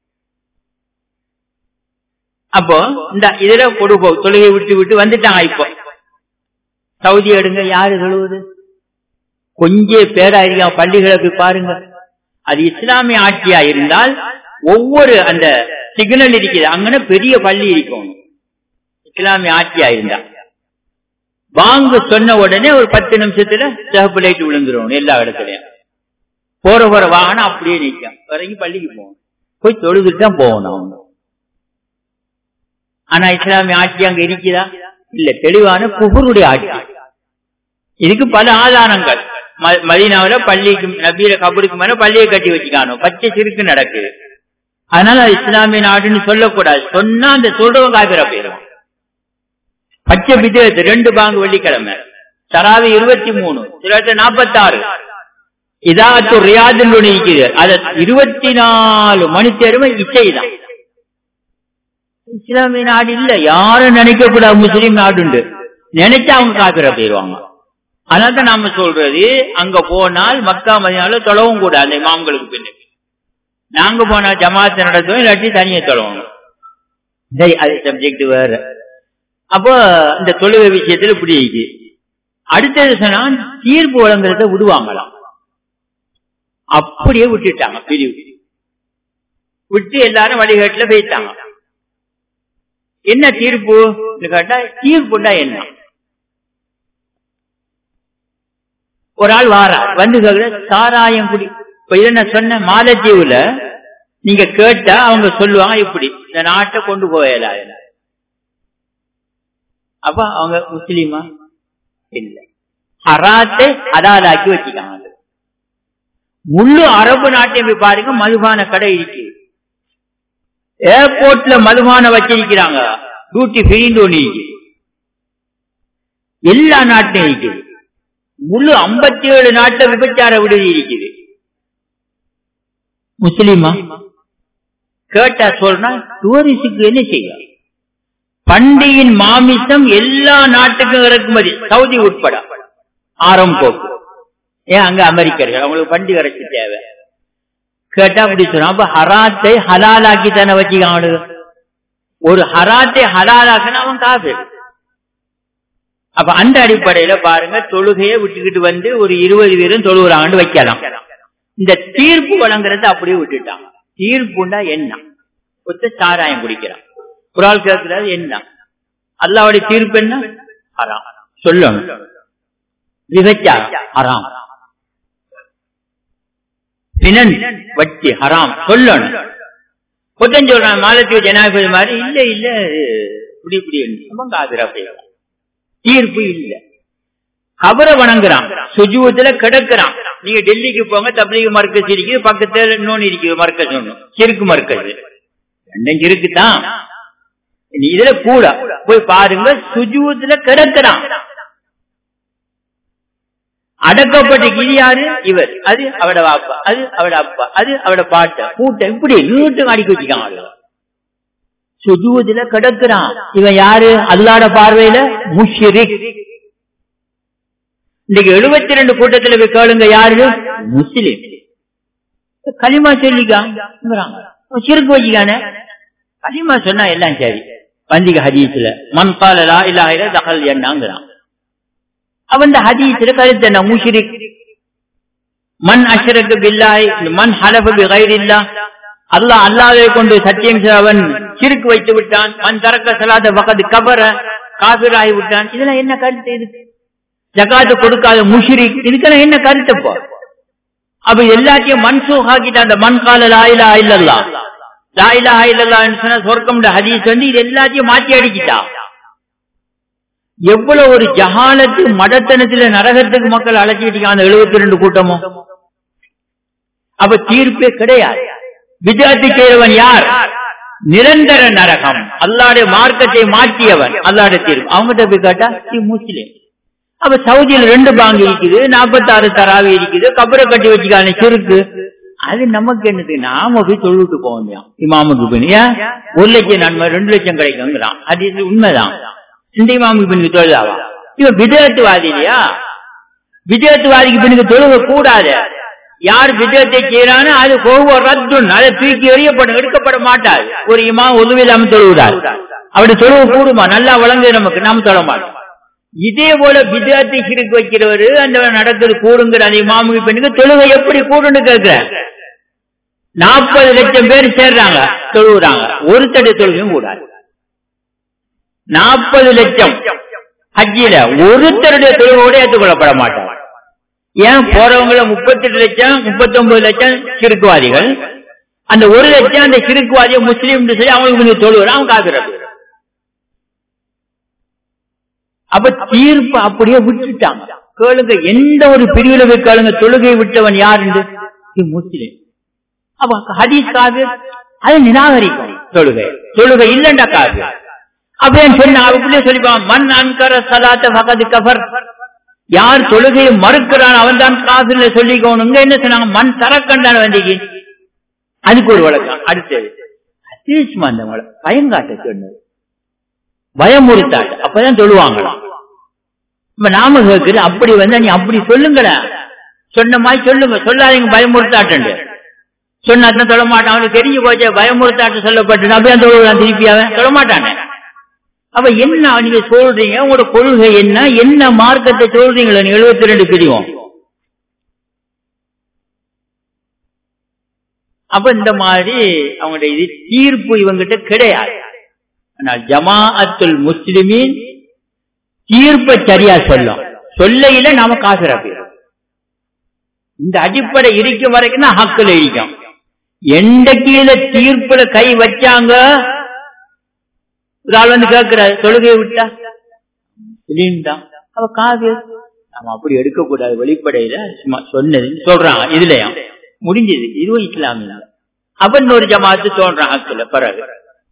அப்போ இந்த இதுல கொடுப்போம் தொழுகை விட்டு விட்டு வந்துட்டாங்க இப்போ சவுதி எடுங்க யாரு தொழுவது கொஞ்சம் பேரா இருக்கா பள்ளிகளை போய் பாருங்க அது இஸ்லாமிய ஆட்சியா இருந்தால் ஒவ்வொரு அந்த சிக்னல் இருக்குது அங்கன பெரிய பள்ளி இருக்கும் இஸ்லாமிய ஆட்சியா இருந்தா வாங்க சொன்ன உடனே ஒரு பத்து நிமிஷத்துல சிவப்பு லைட் விழுந்துரும் எல்லா இடத்துலயும் போற போற வாகனம் அப்படியே நிற்கும் வரைக்கும் பள்ளிக்கு போகணும் போய் தொழுதுட்டு தான் போகணும் அவங்க ஆனா இஸ்லாமிய ஆட்சி அங்க இருக்குதா இல்ல தெளிவான குபருடைய ஆட்சி இதுக்கு பல ஆதாரங்கள் மதீனாவில பள்ளிக்கு நபீர கபருக்கு மேல பள்ளியை கட்டி வச்சுக்கானோ பச்சை சிறுக்கு நடக்குது அதனால இஸ்லாமிய நாடுன்னு சொல்லக்கூடாது சொன்னா அந்த சொல்றவங்க காப்பிர போயிடும் பச்சை விதத்து ரெண்டு பாங்கு வெள்ளிக்கிழமை தராவி இருபத்தி மூணு சிலட்ட நாற்பத்தி ஆறு இதாத்து ரியாதில் ஒண்ணு இருக்குது அத இருபத்தி நாலு மணி தேர்வு இசைதான் இஸ்லாமிய நாடு இல்ல யாரும் நினைக்க கூடாது முஸ்லீம் நாடுண்டு நினைச்சா அவங்க காப்பிர போயிருவாங்க அதனால்தான் நாம சொல்றது அங்க போனால் மக்கா மதினால தொழவும் கூட அந்த இமாம்களுக்கு பின்னாடி நாங்க போனா ஜமாத்து நடத்துவோம் இல்லாட்டி தனியை தொழவும் சரி அது சப்ஜெக்ட் வேற அப்போ இந்த தொழுகை விஷயத்துல இப்படி இருக்கு அடுத்தது சொன்னா தீர்ப்பு வழங்குறத விடுவாங்களாம் அப்படியே விட்டுட்டாங்க பிரிவு விட்டு எல்லாரும் வழிகாட்டுல போயிட்டாங்க என்ன தீர்ப்பு கேட்டா தீர்ப்புண்டா என்ன ஒரு ஆள் வாரார் வந்து கேக்குற சாராயம் குடி இப்ப இதை நான் சொன்ன மாலத்தீவுல நீங்க கேட்டா அவங்க சொல்லுவாங்க இப்படி இந்த நாட்டை கொண்டு போயல அப்ப அவங்க முஸ்லீமா இல்ல ஹராத்தை அதாலாக்கி வச்சுக்காங்க முழு அரபு நாட்டையும் போய் பாருங்க மதுபான கடை இருக்கு ஏர்போர்ட்ல மதுபான வச்சிருக்கிறாங்க டியூட்டி ஃப்ரீன்னு ஒண்ணு இருக்கு எல்லா நாட்டும் இருக்குது முழு ஐம்பத்தி ஏழு நாட்டுல விபச்சார விடுதி இருக்குது முஸ்லீமா கேட்டா சொல்றா டூரிஸ்டுக்கு என்ன செய்ய பண்டியின் மாமிசம் எல்லா நாட்டுக்கும் இறக்குமதி சவுதி உட்பட ஆரம்போக்கு ஏன் அங்க அமெரிக்கர்கள் அவங்களுக்கு பண்டி இறச்சி தேவை கேட்டா அப்படி சொன்னா அப்ப ஹராத்தை ஹலாலாக்கி தானே வச்சுக்காங்க ஒரு ஹராத்தை ஹலாலாக்குன்னா அவன் காசு அப்ப அந்த அடிப்படையில பாருங்க தொழுகையை விட்டுக்கிட்டு வந்து ஒரு இருபது பேரும் தொழுகிறாங்கன்னு வைக்கலாம் இந்த தீர்ப்பு வழங்குறது அப்படியே விட்டுட்டாங்க தீர்ப்புண்டா என்ன ஒத்த சாராயம் குடிக்கிறான் ஒரு ஆள் கேட்கிறாரு என்ன அல்லாவுடைய தீர்ப்பு என்ன ஹராம் சொல்லணும் விபச்சாரம் ஹராம் பினன் வட்டி ஹராம் சொல்லணும் புத்தன் சொல்றான் மாலத்தீவு ஜனாதிபதி மாதிரி இல்ல இல்ல இப்படி இப்படி ஆதிரா செய்யலாம் தீர்ப்பு இல்ல கபரை வணங்குறான் சுஜூத்துல கிடக்குறான் நீங்க டெல்லிக்கு போங்க தப்லீக் மர்க்கஸ் இருக்குது பக்கத்துல இன்னொன்னு இருக்குது மர்க்கஸ் ஒண்ணு சிறுக்கு மர்க்கஸ் ரெண்டும் இருக்குதான் இதுல கூட போய் பாருங்க சுஜூத்துல கிடக்குறான் அடக்கப்பட்ட கிளி யாரு இவர் அது அவட வாப்பா அது அவட அப்பா அது அவட பாட்ட கூட்ட இப்படி நீட்டு அடிக்க வச்சுக்காங்க சுஜூதுல கிடக்குறான் இவன் யாரு அல்லாட பார்வையில முஷிரிக் இன்னைக்கு எழுபத்தி ரெண்டு கூட்டத்துல போய் கேளுங்க யாரு முஸ்லிம் களிமா சொல்லிக்காங்க சிறுக்கு வச்சுக்கானே களிமா சொன்னா எல்லாம் சரி பந்திக ஹதீஸ்ல மண் காலலா இல்லாயிர தகல் என்னாங்கிறான் அவன் ஹதீஸ்ல கருத்து என்ன முஷிரிக் மண் அஷரக்கு பில்லாய் மண் ஹலபு பிகைரில்லா அல்லாஹ் அல்லாவை கொண்டு சத்தியம் அவன் சிறுக்கு வைத்து விட்டான் மண் தரக்க சலாத பக்கத்து கபர காபிராகி விட்டான் இதெல்லாம் என்ன கருத்து இருக்கு ஜகாத்து கொடுக்காத முஷிரிக் இதுக்கெல்லாம் என்ன கருத்து இப்போ அப்ப எல்லாத்தையும் மன்சூக் ஆக்கிட்டான் அந்த மண் கால லாயிலா இல்லல்லா லாயிலா இல்லல்லா சொன்ன சொர்க்கம் ஹதீஸ் வந்து இது எல்லாத்தையும் மாற்றி அடிக்கிட்டா எவ்வளவு ஒரு ஜகாலத்து மடத்தனத்துல நரகத்துக்கு மக்கள் அழைச்சிட்டு அந்த எழுபத்தி ரெண்டு கூட்டமும் அப்ப தீர்ப்பே கிடையாது விஜயத்து செய்தவன் யார் நிரந்தர நரகம் அல்லாடைய மார்க்கத்தை மாற்றியவன் அல்லாடைய தீர்ப்பு அவங்ககிட்ட போய் கேட்டா முஸ்லிம் அப்ப சவுதியில ரெண்டு பாங்கு இருக்குது நாற்பத்தி ஆறு தராவி இருக்குது கபரை கட்டி வச்சுக்கான சிறுக்கு அது நமக்கு என்னது நாம போய் தொழுவிட்டு போக முடியும் இமாமுக்கு பண்ணியா ஒரு லட்சம் நன்மை ரெண்டு லட்சம் கிடைக்குங்கிறான் அது இது உண்மைதான் இந்த இமாமுக்கு பின்னுக்கு தொழுதாவா இவன் விஜயத்துவாதி இல்லையா விஜயத்துவாதிக்கு பின்னுக்கு தொழுக கூடாது யார் விஜயத்தை செய்யறானோ அது ஒவ்வொரு ரத்துன் அதை தூக்கி எறியப்படும் எடுக்கப்பட மாட்டாது ஒரு இமா உதவியில்லாம தொழுகிறார் அப்படி தொழுவு கூடுமா நல்லா வழங்குது நமக்கு நாம தொழ மாட்டோம் இதே போல விஜயத்தை சிறுக்கு வைக்கிறவரு அந்த நடக்குது கூடுங்கிற அந்த இமாமுக்கு பெண்ணுக்கு தொழுகை எப்படி கூடுன்னு கேட்கிற நாற்பது லட்சம் பேர் சேர்றாங்க தொழுகிறாங்க ஒரு தடை தொழுகையும் கூடாது நாற்பது லட்சம் ஹஜ்ஜில ஒருத்தருடைய தொழுகையோட ஏற்றுக்கொள்ளப்பட மாட்டாங்க ஏன் போறவங்கள முப்பத்தி எட்டு லட்சம் முப்பத்தி ஒன்பது லட்சம் சிறுக்குவாதிகள் அந்த ஒரு லட்சம் அந்த சிறுக்குவாதிய முஸ்லீம் சொல்லி அவங்களுக்கு கொஞ்சம் தொழுகிறான் அவன் காக்கிறது அப்ப தீர்ப்பு அப்படியே விட்டுட்டாங்க கேளுங்க எந்த ஒரு பிரிவுல போய் கேளுங்க தொழுகை விட்டவன் யாரு முஸ்லிம் அப்ப ஹதீஸ் காது அதை நிராகரிக்கும் தொழுகை தொழுகை இல்லண்டா காது அப்படின்னு சொன்ன அவங்களே சொல்லிப்பான் மண் அன்கர சலாத்த பகது கபர் யார் தொழுகையை மறுக்கிறான் அவன் தான் காசுல சொல்லிக்கோணுங்க என்ன சொன்னாங்க மண் தரக்கண்டான வந்திக்கு அதுக்கு ஒரு வழக்கம் அடுத்தது அத்தீஸ்மா அந்த பயங்காட்ட சொன்னது பயமுறுத்தாட்டு அப்பதான் சொல்லுவாங்களாம் இப்ப நாம கேட்குது அப்படி வந்து நீ அப்படி சொல்லுங்களேன் சொன்ன மாதிரி சொல்லுங்க சொல்லாதீங்க பயமுறுத்தாட்டு சொன்னாத்தான் தொட மாட்டான் அவனுக்கு தெரிஞ்சு போச்சு பயமுறுத்தாட்டு சொல்லப்பட்டு அப்படியே தொழுவான் திருப்பி அவன் தொட மாட்டானே அப்ப என்ன நீங்க சொல்றீங்க உங்களோட கொள்கை என்ன என்ன மார்க்கத்தை சொல்றீங்களா நீங்க எழுபத்தி ரெண்டு பிரிவோம் அப்ப இந்த மாதிரி அவங்களுடைய இது தீர்ப்பு இவங்கிட்ட கிடையாது ஆனால் ஜமாஅத்துல் முஸ்லிமின் தீர்ப்பை சரியா சொல்லும் சொல்லையில நாம காசுரா போயிடும் இந்த அடிப்படை இருக்கும் வரைக்கும் தான் ஹக்கில் இருக்கும் எந்த கீழே தீர்ப்புல கை வச்சாங்க ஒரு ஆள் வந்து கேட்கிறாரு தொழுகையை விட்டா தான் அவ காது நம்ம அப்படி எடுக்கக்கூடாது வெளிப்படையில சும்மா சொன்னதுன்னு சொல்றாங்க இதுலயும் முடிஞ்சது இதுவும் இஸ்லாமிய அப்ப இன்னொரு ஜமாத்து தோன்றான் ஹக்குல பிறகு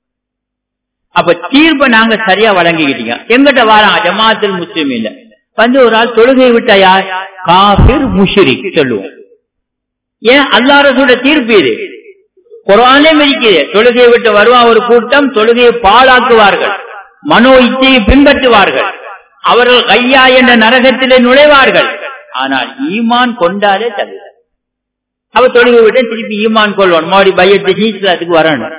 அப்ப தீர்ப்பை நாங்க சரியா வழங்கிக்கிட்டீங்க எங்கிட்ட வரான் ஜமாத்தில் முஸ்லீம் இல்ல வந்து ஒரு ஆள் தொழுகை விட்டா யார் காபிர் முஷிரிக் சொல்லுவோம் ஏன் அல்லாரசோட தீர்ப்பு இது குரானே மதிக்குது தொழுகையை விட்டு வருவான் ஒரு கூட்டம் தொழுகையை பாழாக்குவார்கள் மனோ இச்சையை பின்பற்றுவார்கள் அவர்கள் கையா என்ற நரகத்திலே நுழைவார்கள் ஆனால் ஈமான் கொண்டாலே தவிர அவ தொழுகை விட்டு திருப்பி ஈமான் கொள்ளணும் மறுபடி பையத்து ஹீஸ்லாத்துக்கு வரணும்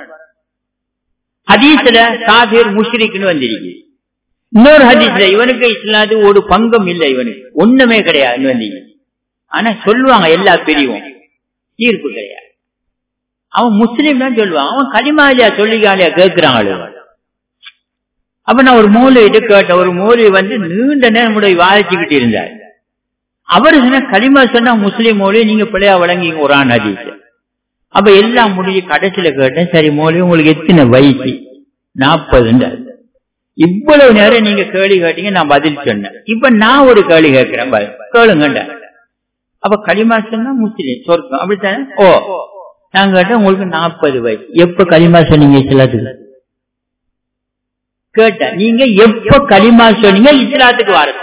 ஹதீஸ்ல காபிர் முஷ்ரிக்னு வந்திருக்கு இன்னொரு ஹதீஸ்ல இவனுக்கு இஸ்லாத்துக்கு ஒரு பங்கம் இல்லை இவனுக்கு ஒண்ணுமே கிடையாது வந்தீங்க ஆனா சொல்லுவாங்க எல்லா பிரிவும் தீர்ப்பு கிடையாது அவன் முஸ்லீம் தான் சொல்லுவான் அவன் களிமாலியா சொல்லிக்காலியா கேட்கிறாங்களே அப்ப நான் ஒரு மூலையிட்டு கேட்டேன் ஒரு மூலை வந்து நீண்ட நேரம் கூட வாதிச்சுக்கிட்டு இருந்தார் அவரு சொன்ன களிமா சொன்னா முஸ்லீம் மொழி நீங்க பிள்ளையா வழங்கிங்க ஒரு ஆண் ஹதீஸ் அப்ப எல்லாம் முடிஞ்சு கடைசியில கேட்டேன் சரி மொழி உங்களுக்கு எத்தனை வயசு நாற்பதுன்றார் இவ்வளவு நேரம் நீங்க கேள்வி கேட்டீங்க நான் பதில் சொன்னேன் இப்ப நான் ஒரு கேள்வி கேட்கிறேன் கேளுங்கண்டா அப்ப களிமா சொன்னா முஸ்லீம் சொர்க்கம் அப்படித்தானே ஓ நான் கேட்டேன் உங்களுக்கு நாற்பது வயசு எப்ப களிமா சொன்னீங்க இஸ்லாத்துக்கு கேட்டேன் நீங்க எப்ப களிமா சொன்னீங்க இஸ்லாத்துக்கு வரது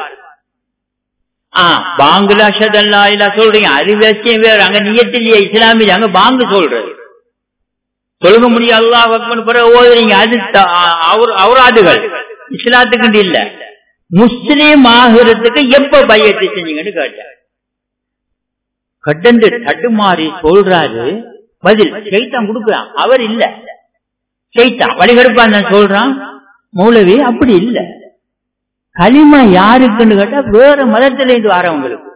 ஆஹ் பாங்களாஷத் அல்லா சொல்றீங்க அது விஷயம் வேற அங்க நியத்திலேயே இஸ்லாமிய அங்க பாங்கு சொல்றது சொல்லுங்க முடியும் அல்லாஹ் அக்பர் பிறகு ஓதுறீங்க அது அவராதுகள் இஸ்லாத்துக்கு இல்ல முஸ்லீம் ஆகிறதுக்கு எப்ப பையத்தை செஞ்சீங்கன்னு கேட்டேன் கடந்து தடுமாறி சொல்றாரு பதில் செய்தான் கொடுக்குறான் அவர் இல்ல செய்தான் வழிகெடுப்பான் சொல்றான் மௌலவி அப்படி இல்ல களிமா யாருக்குன்னு கேட்டா வேற மதத்துல இருந்து வரவங்களுக்கு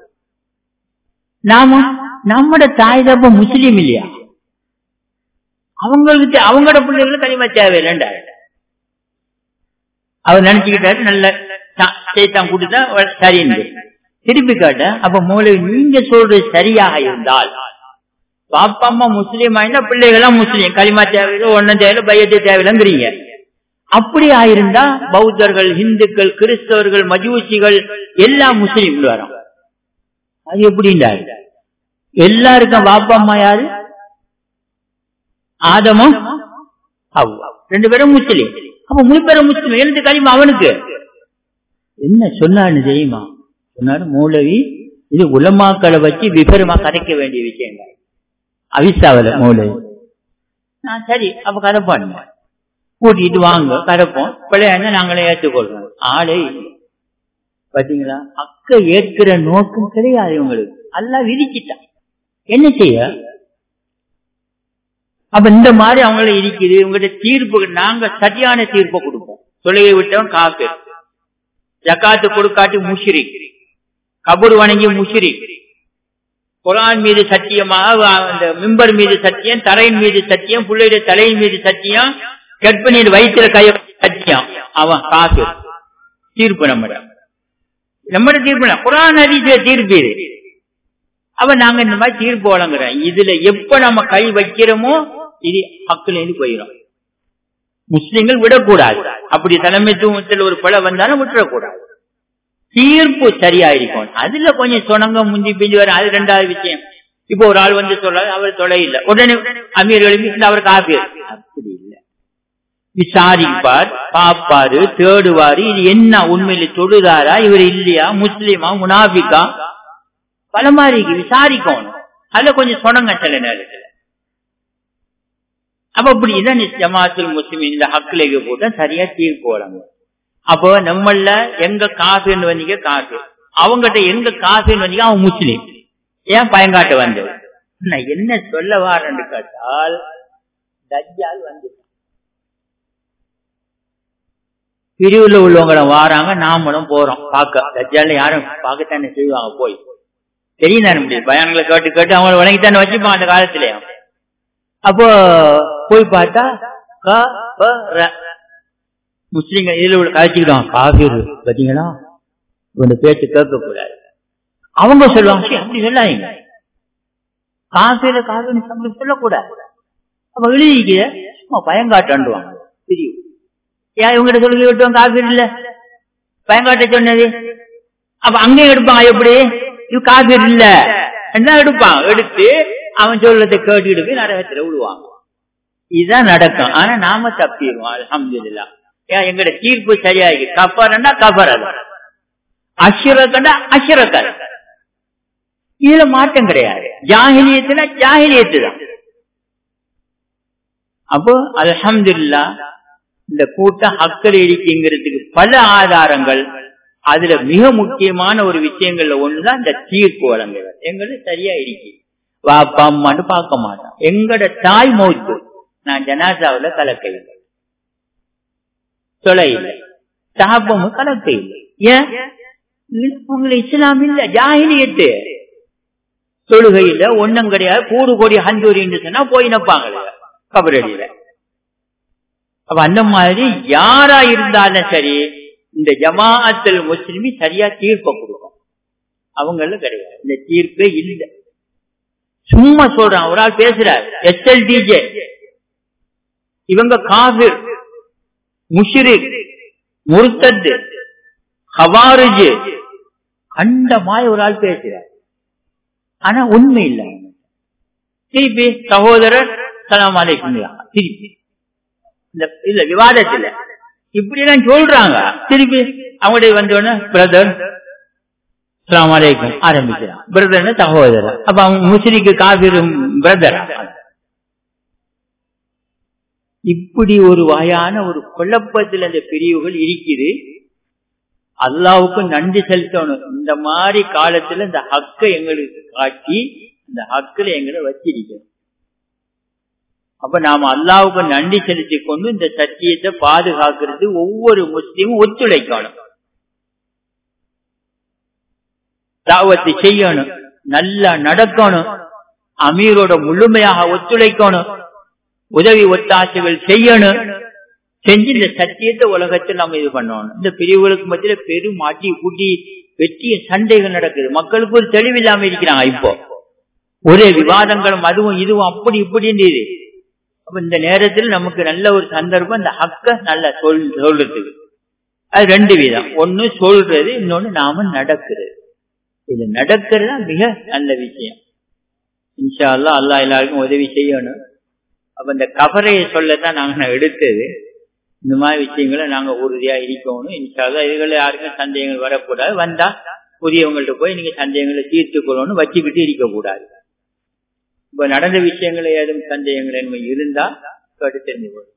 நாம நம்மட தாய் தப்ப முஸ்லீம் இல்லையா அவங்களுக்கு அவங்களோட பிள்ளைகளுக்கு களிமா தேவையில்லைண்டா அவர் நினைச்சுக்கிட்டாரு நல்ல செய்தான் கூட்டுதான் சரின்னு திருப்பி காட்ட அப்ப மூளை நீங்க சொல்றது சரியாக இருந்தால் பாப்பா அம்மா முஸ்லீம் ஆயிருந்தா பிள்ளைகள்லாம் முஸ்லீம் களிமா தேவையில்லை ஒன்னும் தேவையில்லை பையத்தை தேவையில்லைங்கிறீங்க அப்படி ஆயிருந்தா பௌத்தர்கள் இந்துக்கள் கிறிஸ்தவர்கள் மஜூசிகள் எல்லாம் முஸ்லீம் வரும் அது எப்படின்றாரு எல்லாருக்கும் பாப்பா அம்மா யாரு ஆதமும் ரெண்டு பேரும் முஸ்லீம் அப்ப முழு பேரும் முஸ்லீம் எழுந்து களிமா அவனுக்கு என்ன சொன்னான்னு தெரியுமா சொன்னாரு மூலவி இது உலமாக்களை வச்சு விபரமா கதைக்க வேண்டிய விஷயங்கள் அவிசாவில மூலவி நான் சரி அப்ப கதை பண்ணுங்க கூட்டிட்டு வாங்க கதைப்போம் பிள்ளையா நாங்களே ஏற்றுக்கொள்றோம் ஆளே பாத்தீங்களா அக்க ஏற்கிற நோக்கம் கிடையாது இவங்களுக்கு எல்லாம் விதிச்சிட்டான் என்ன செய்ய அப்ப இந்த மாதிரி அவங்கள இருக்குது இவங்ககிட்ட தீர்ப்பு நாங்க சரியான தீர்ப்பை கொடுப்போம் தொழுகை விட்டவன் காப்பு ஜக்காத்து கொடுக்காட்டி முஷிரி கபூர் வணங்கி முஷிரி குரான் மீது சத்தியமாக அந்த மிம்பர் மீது சத்தியம் தரையின் மீது சத்தியம் பிள்ளையுடைய தலையின் மீது சத்தியம் கற்பிணியின் வயிற்றுல கைய சத்தியம் அவன் காசு தீர்ப்பு நம்மட நம்மட தீர்ப்பு குரான் அதிசய தீர்ப்பு இது அவன் நாங்க இந்த மாதிரி தீர்ப்பு வழங்குறோம் இதுல எப்ப நம்ம கை வைக்கிறோமோ இது ஹக்குல இருந்து போயிடும் முஸ்லிம்கள் விடக்கூடாது அப்படி தலைமைத்துவத்தில் ஒரு பிழை வந்தாலும் விட்டுறக்கூடாது தீர்ப்பு சரியா இருக்கும் அதுல கொஞ்சம் சொனங்க முந்தி பிஞ்சு வரும் அது ரெண்டாவது விஷயம் இப்போ ஒரு ஆள் வந்து சொல்றாரு அவர் தொலை இல்லை உடனே அமீர் எழுப்பி அவர் காப்பி அப்படி இல்லை விசாரிப்பார் பாப்பாரு தேடுவாரு இது என்ன உண்மையில தொழுதாரா இவர் இல்லையா முஸ்லிமா முனாபிக்கா பல மாதிரி விசாரிக்கணும் அதுல கொஞ்சம் சொனங்க சில நேரத்துல அப்ப அப்படிதான் ஜமாத்துல் முஸ்லிம் இந்த ஹக்குலேக்கு போட்டா சரியா தீர்ப்பு வழங்கும் அப்போ நம்மள எங்க காசுன்னு வந்தீங்க காசு அவங்ககிட்ட எங்க காசுன்னு வந்தீங்க அவன் முஸ்லீம் ஏன் பயங்காட்ட வந்தது நான் என்ன சொல்ல வாரேன்னு கேட்டால் தஜ்ஜால் வந்து பிரிவுல உள்ளவங்கள வாராங்க நாமளும் போறோம் பார்க்க தஜ்ஜால யாரும் பார்க்கத்தானே செய்வாங்க போய் தெரியும் தானே முடியும் பயான்களை கேட்டு கேட்டு அவங்கள வழங்கித்தானே வச்சுப்பான் அந்த காலத்திலே அப்போ போய் பார்த்தா முஸ்லீம்கள் இதுல உள்ள கழிச்சுக்கிட்டோம் காபீர் பாத்தீங்களா இவங்க பேச்சு கேட்க கூடாது அவங்க சொல்லுவாங்க அப்படி சொல்லாதீங்க காசீர காசு நம்மளுக்கு சொல்லக்கூடாது அப்ப எழுதிக்க சும்மா பயங்காட்டாண்டுவாங்க பிரிவு ஏன் இவங்கிட்ட சொல்லி விட்டோம் காசு இல்ல பயங்காட்ட சொன்னது அப்ப அங்கேயும் எடுப்பாங்க எப்படி இது காசு இல்ல என்ன எடுப்பான் எடுத்து அவன் சொல்லத்தை கேட்டுக்கிட்டு போய் நரகத்துல விடுவாங்க இதுதான் நடக்கும் ஆனா நாம தப்பிடுவோம் அலமதுல்லா ஏன் எங்கட தீர்ப்பு சரியாகி கஃபரன்னா கஃபர் அது அஷிரக்கண்டா அஷிரக்கர் இதுல மாற்றம் கிடையாது ஜாகிலியத்துல ஜாகிலியத்து தான் அப்போ அலமதுல்லா இந்த கூட்டம் அக்கறை இடிக்குங்கிறதுக்கு பல ஆதாரங்கள் அதுல மிக முக்கியமான ஒரு விஷயங்கள்ல ஒண்ணுதான் இந்த தீர்ப்பு வழங்குறது எங்களுக்கு சரியா இருக்கு வாப்பா அம்மான்னு பார்க்க மாட்டோம் எங்கட தாய் மௌத்து நான் ஜனாசாவில கலக்க இல்லை தொலை இல்லை சாபமும் கலக்க இல்லை ஏன் உங்களை இஸ்லாம் இல்ல ஜாகிலியத்து தொழுகையில ஒன்னும் கிடையாது கூடு கோடி ஹந்தூரின்னு சொன்னா போய் நப்பாங்க கபரடியில அப்ப அந்த மாதிரி யாரா இருந்தாலும் சரி இந்த ஜமாஅத்தில் முஸ்லிமி சரியா தீர்ப்பை கொடுக்கும் அவங்கள கிடையாது இந்த தீர்ப்பே இல்லை சும்மா சொல்றான் ஒரு ஆள் பேசுறார் எஸ்எல்டிஜே இவங்க காபிர் முஷ்ரிக் முர்த்தத்து ஹவாரிஜ் கண்டமாய் ஒரு ஆள் பேசுறார் ஆனா உண்மை இல்லை திருப்பி சகோதரர் சலாம் அலைக்கும் திருப்பி இல்ல விவாதத்துல இப்படி எல்லாம் சொல்றாங்க திருப்பி அவங்களுடைய வந்தோடனே பிரதர் சலாம் அலைக்கும் ஆரம்பிக்கிறான் பிரதர்னு சகோதரர் அப்ப அவங்க முஸ்லிக்கு காவிரும் பிரதர் இப்படி ஒரு வகையான ஒரு குழப்பத்தில் அந்த பிரிவுகள் இருக்குது அல்லாவுக்கு நன்றி செலுத்தணும் இந்த மாதிரி காலத்துல இந்த ஹக்கை எங்களுக்கு காட்டி இந்த ஹக்கில் எங்களை வச்சிருக்கணும் அப்ப நாம அல்லாவுக்கு நன்றி செலுத்தி கொண்டு இந்த சத்தியத்தை பாதுகாக்கிறது ஒவ்வொரு முஸ்லீமும் ஒத்துழைக்கணும் தாவத்தை செய்யணும் நல்லா நடக்கணும் அமீரோட முழுமையாக ஒத்துழைக்கணும் உதவி ஒத்தாசைகள் செய்யணும் செஞ்சு இந்த சத்தியத்தை உலகத்தில் நம்ம இது பண்ணணும் இந்த பிரிவுகளுக்கு மத்தியில பெரும் அடி கூட்டி வெற்றிய சண்டைகள் நடக்குது மக்களுக்கு ஒரு தெளிவில்லாம இருக்கிறாங்க இப்போ ஒரே விவாதங்களும் அதுவும் இதுவும் அப்படி இப்படின்னு அப்ப இந்த நேரத்தில் நமக்கு நல்ல ஒரு சந்தர்ப்பம் இந்த ஹக்க நல்ல சொல் சொல்றதுக்கு அது ரெண்டு விதம் ஒன்னு சொல்றது இன்னொன்னு நாம நடக்கிறது இது நடக்கிறது மிக நல்ல விஷயம் இன்ஷா அல்லா அல்லா எல்லாருக்கும் உதவி செய்யணும் அப்ப இந்த கபரையை சொல்லத்தான் நாங்க எடுத்தது இந்த மாதிரி விஷயங்களை நாங்க உறுதியா இருக்கணும் இன்ஷால்லா இதுகளை யாருக்கும் சந்தேகங்கள் வரக்கூடாது வந்தா புதியவங்கள்ட்ட போய் நீங்க சந்தேகங்களை தீர்த்து கொள்ளணும் வச்சுக்கிட்டு இருக்கக்கூடாது இப்ப நடந்த விஷயங்களை ஏதும் சந்தேகங்கள் என்ன இருந்தா கேட்டு தெரிஞ்சு போடும்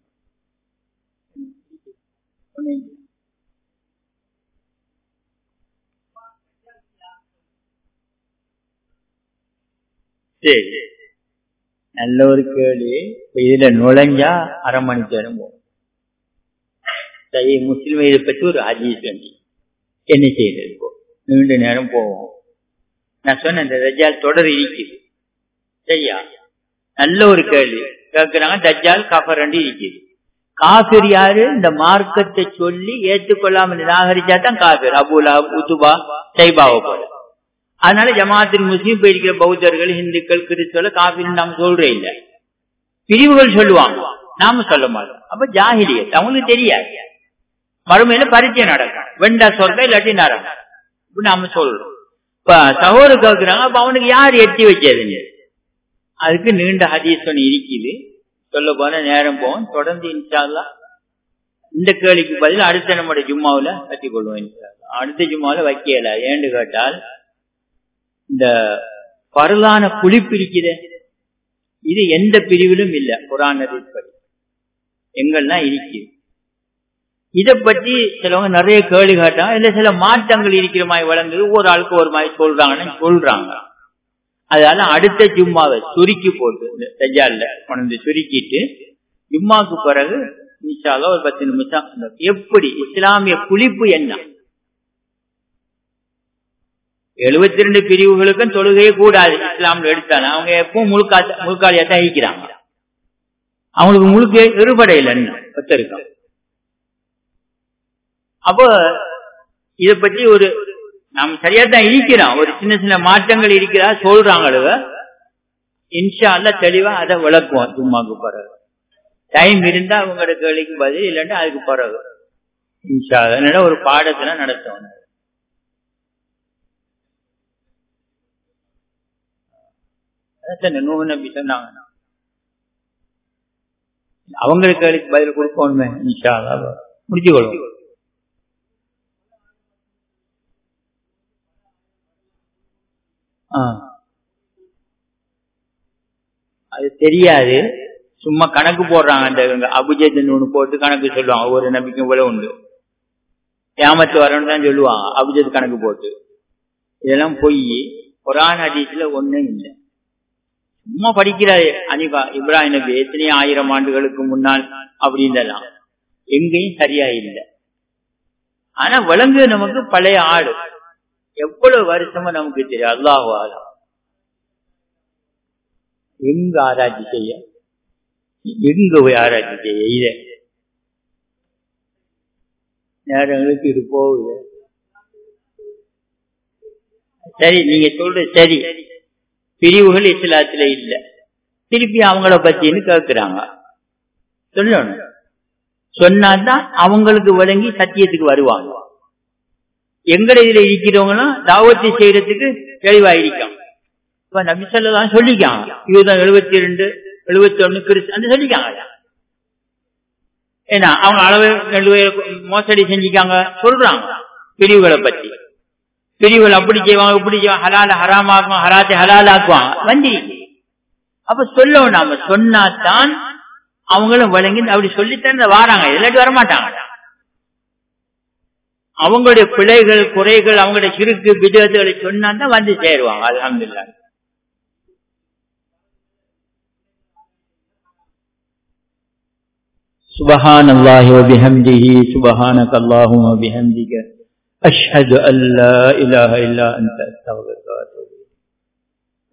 சரி நல்ல ஒரு கேள்வி இப்ப இதுல நுழைஞ்சா அரை மணி நேரம் போகும் சரி முஸ்லிம் இதை பற்றி ஒரு ஹதீஸ் வேண்டி என்ன செய்யறது இப்போ நீண்ட நேரம் போவோம் நான் சொன்ன இந்த தஜ்ஜால் தொடர் இருக்குது சரியா நல்ல ஒரு கேள்வி கேட்கிறாங்க தஜ்ஜால் கஃபர் ரெண்டு இருக்குது காபிர் யாரு இந்த மார்க்கத்தை சொல்லி ஏற்றுக்கொள்ளாம நிராகரிச்சா தான் காபிர் அபுலா உதுபா சைபாவை போல அதனால ஜமாத்தின் முஸ்லீம் போயிருக்கிற பௌத்தர்கள் இந்துக்கள் கிறிஸ்தவ காபிர் நாம சொல்றே இல்ல பிரிவுகள் சொல்லுவாங்க நாம சொல்ல மாட்டோம் அப்ப ஜாகிலியத் அவங்களுக்கு தெரியாது மறுமையில பரிச்சயம் நடக்கும் வெண்டா சொர்க்க இல்லாட்டி நடக்கும் இப்படி நாம சொல்றோம் இப்ப சகோதர கேட்கிறாங்க அப்ப அவனுக்கு யார் எட்டி வச்சதுன்னு அதுக்கு நீண்ட ஹதீஸ் ஒன்று இருக்குது சொல்ல போன நேரம் போவோம் தொடர்ந்து இன்ஷால்லா இந்த கேள்விக்கு பதில் அடுத்த நம்முடைய ஜும்மாவில கட்டி கொள்வோம் அடுத்த ஜும்மாவில வைக்கல ஏன்னு கேட்டால் இந்த பரலான குளிப்பு இருக்குது இது எந்த பிரிவிலும் இல்லை புராண படி எங்கெல்லாம் இருக்குது இதை பற்றி சிலவங்க நிறைய கேள்வி கேட்டாங்க இல்ல சில மாற்றங்கள் இருக்கிற மாதிரி வழங்குது ஒவ்வொரு ஆளுக்கு ஒரு மாதிரி சொல்றாங்கன்னு சொல்றாங்க அதனால அடுத்த ஜும்மாவை சுருக்கி போட்டு இந்த தஜால்ல கொண்டு சுருக்கிட்டு ஜும்மாக்கு பிறகு நிமிஷால ஒரு பத்து நிமிஷம் எப்படி இஸ்லாமிய குளிப்பு என்ன எழுபத்தி ரெண்டு பிரிவுகளுக்கும் தொழுகையே கூடாது இஸ்லாம்ல எடுத்தாங்க அவங்க எப்பவும் முழுக்கா முழுக்காளியா தான் ஈக்கிறாங்க அவங்களுக்கு முழுக்க இருபடை இல்லைன்னு ஒத்தருக்கம் அப்போ இத பத்தி ஒரு நாம் சரியா தான் இருக்கிறோம் ஒரு சின்ன சின்ன மாற்றங்கள் இருக்கிறா சொல்றாங்களு இன்ஷா அல்ல தெளிவா அதை விளக்குவோம் சும்மாக்கு பிறகு டைம் இருந்தா அவங்களோட கேள்விக்கு பதில் இல்லைன்னா அதுக்கு பிறகு இன்ஷா அதனால ஒரு பாடத்துல நடத்துவோம் நூறு நம்பி சொன்னாங்க அவங்களுக்கு கேள்விக்கு பதில் கொடுக்கணுமே இன்ஷா முடிச்சு கொள்வோம் அது தெரியாது சும்மா கணக்கு போடுறாங்க அந்த அபிஜேதன் ஒண்ணு போட்டு கணக்கு சொல்லுவாங்க ஒவ்வொரு நம்பிக்கையும் போல உண்டு ஏமத்து வரணும் தான் சொல்லுவாங்க அபிஜத் கணக்கு போட்டு இதெல்லாம் பொய் குரான் ஹதீஸ்ல ஒண்ணும் இல்லை சும்மா படிக்கிறாரு அனிபா இப்ராஹிம் நபி எத்தனையோ ஆயிரம் ஆண்டுகளுக்கு முன்னால் அப்படின்றலாம் எங்கேயும் சரியா இல்லை ஆனா விலங்கு நமக்கு பழைய ஆடு எவ்வளவு வருஷமா நமக்கு தெரியும் அல்லாஹ் ஆலம் எங்க ஆராய்ச்சி செய்ய எங்க போய் ஆராய்ச்சி செய்ய இத நேரங்களுக்கு இது போகுது சரி நீங்க சொல்றது சரி பிரிவுகள் இஸ்லாத்துல இல்ல திருப்பி அவங்கள பத்தின்னு கேட்கிறாங்க சொல்லணும் சொன்னாதான் அவங்களுக்கு விளங்கி சத்தியத்துக்கு வருவாங்க எங்கட இதுல இருக்கிறவங்களும் தாவத்தை செய்யறதுக்கு தெளிவாயிருக்காங்க இப்ப நபிசல்லாம் சொல்லிக்காங்க இதுதான் எழுபத்தி ரெண்டு எழுபத்தி ஒண்ணு கிறிஸ்து சொல்லிக்காங்க ஏன்னா அவங்க அளவு நெழுவை மோசடி செஞ்சுக்காங்க சொல்றாங்க பிரிவுகளை பத்தி பிரிவுகள் அப்படி செய்வாங்க இப்படி செய்வாங்க ஹலால ஹராமாக்கும் ஹராத்தை ஹலாலாக்குவாங்க வந்திருக்கு அப்ப சொல்லணும் நாம சொன்னாதான் அவங்களும் வழங்கி அப்படி சொல்லித்தான் வாராங்க இல்லாட்டி வரமாட்டாங்க அவங்களுடைய பிழைகள் குறைகள் அவங்களுடைய சிறுக்கு விதத்துகளை சொன்னா தான் வந்து சேருவாங்க அலமதுல்லா سبحان الله وبحمده سبحانك اللهم وبحمدك أشهد أن لا إله إلا أنت أستغفرك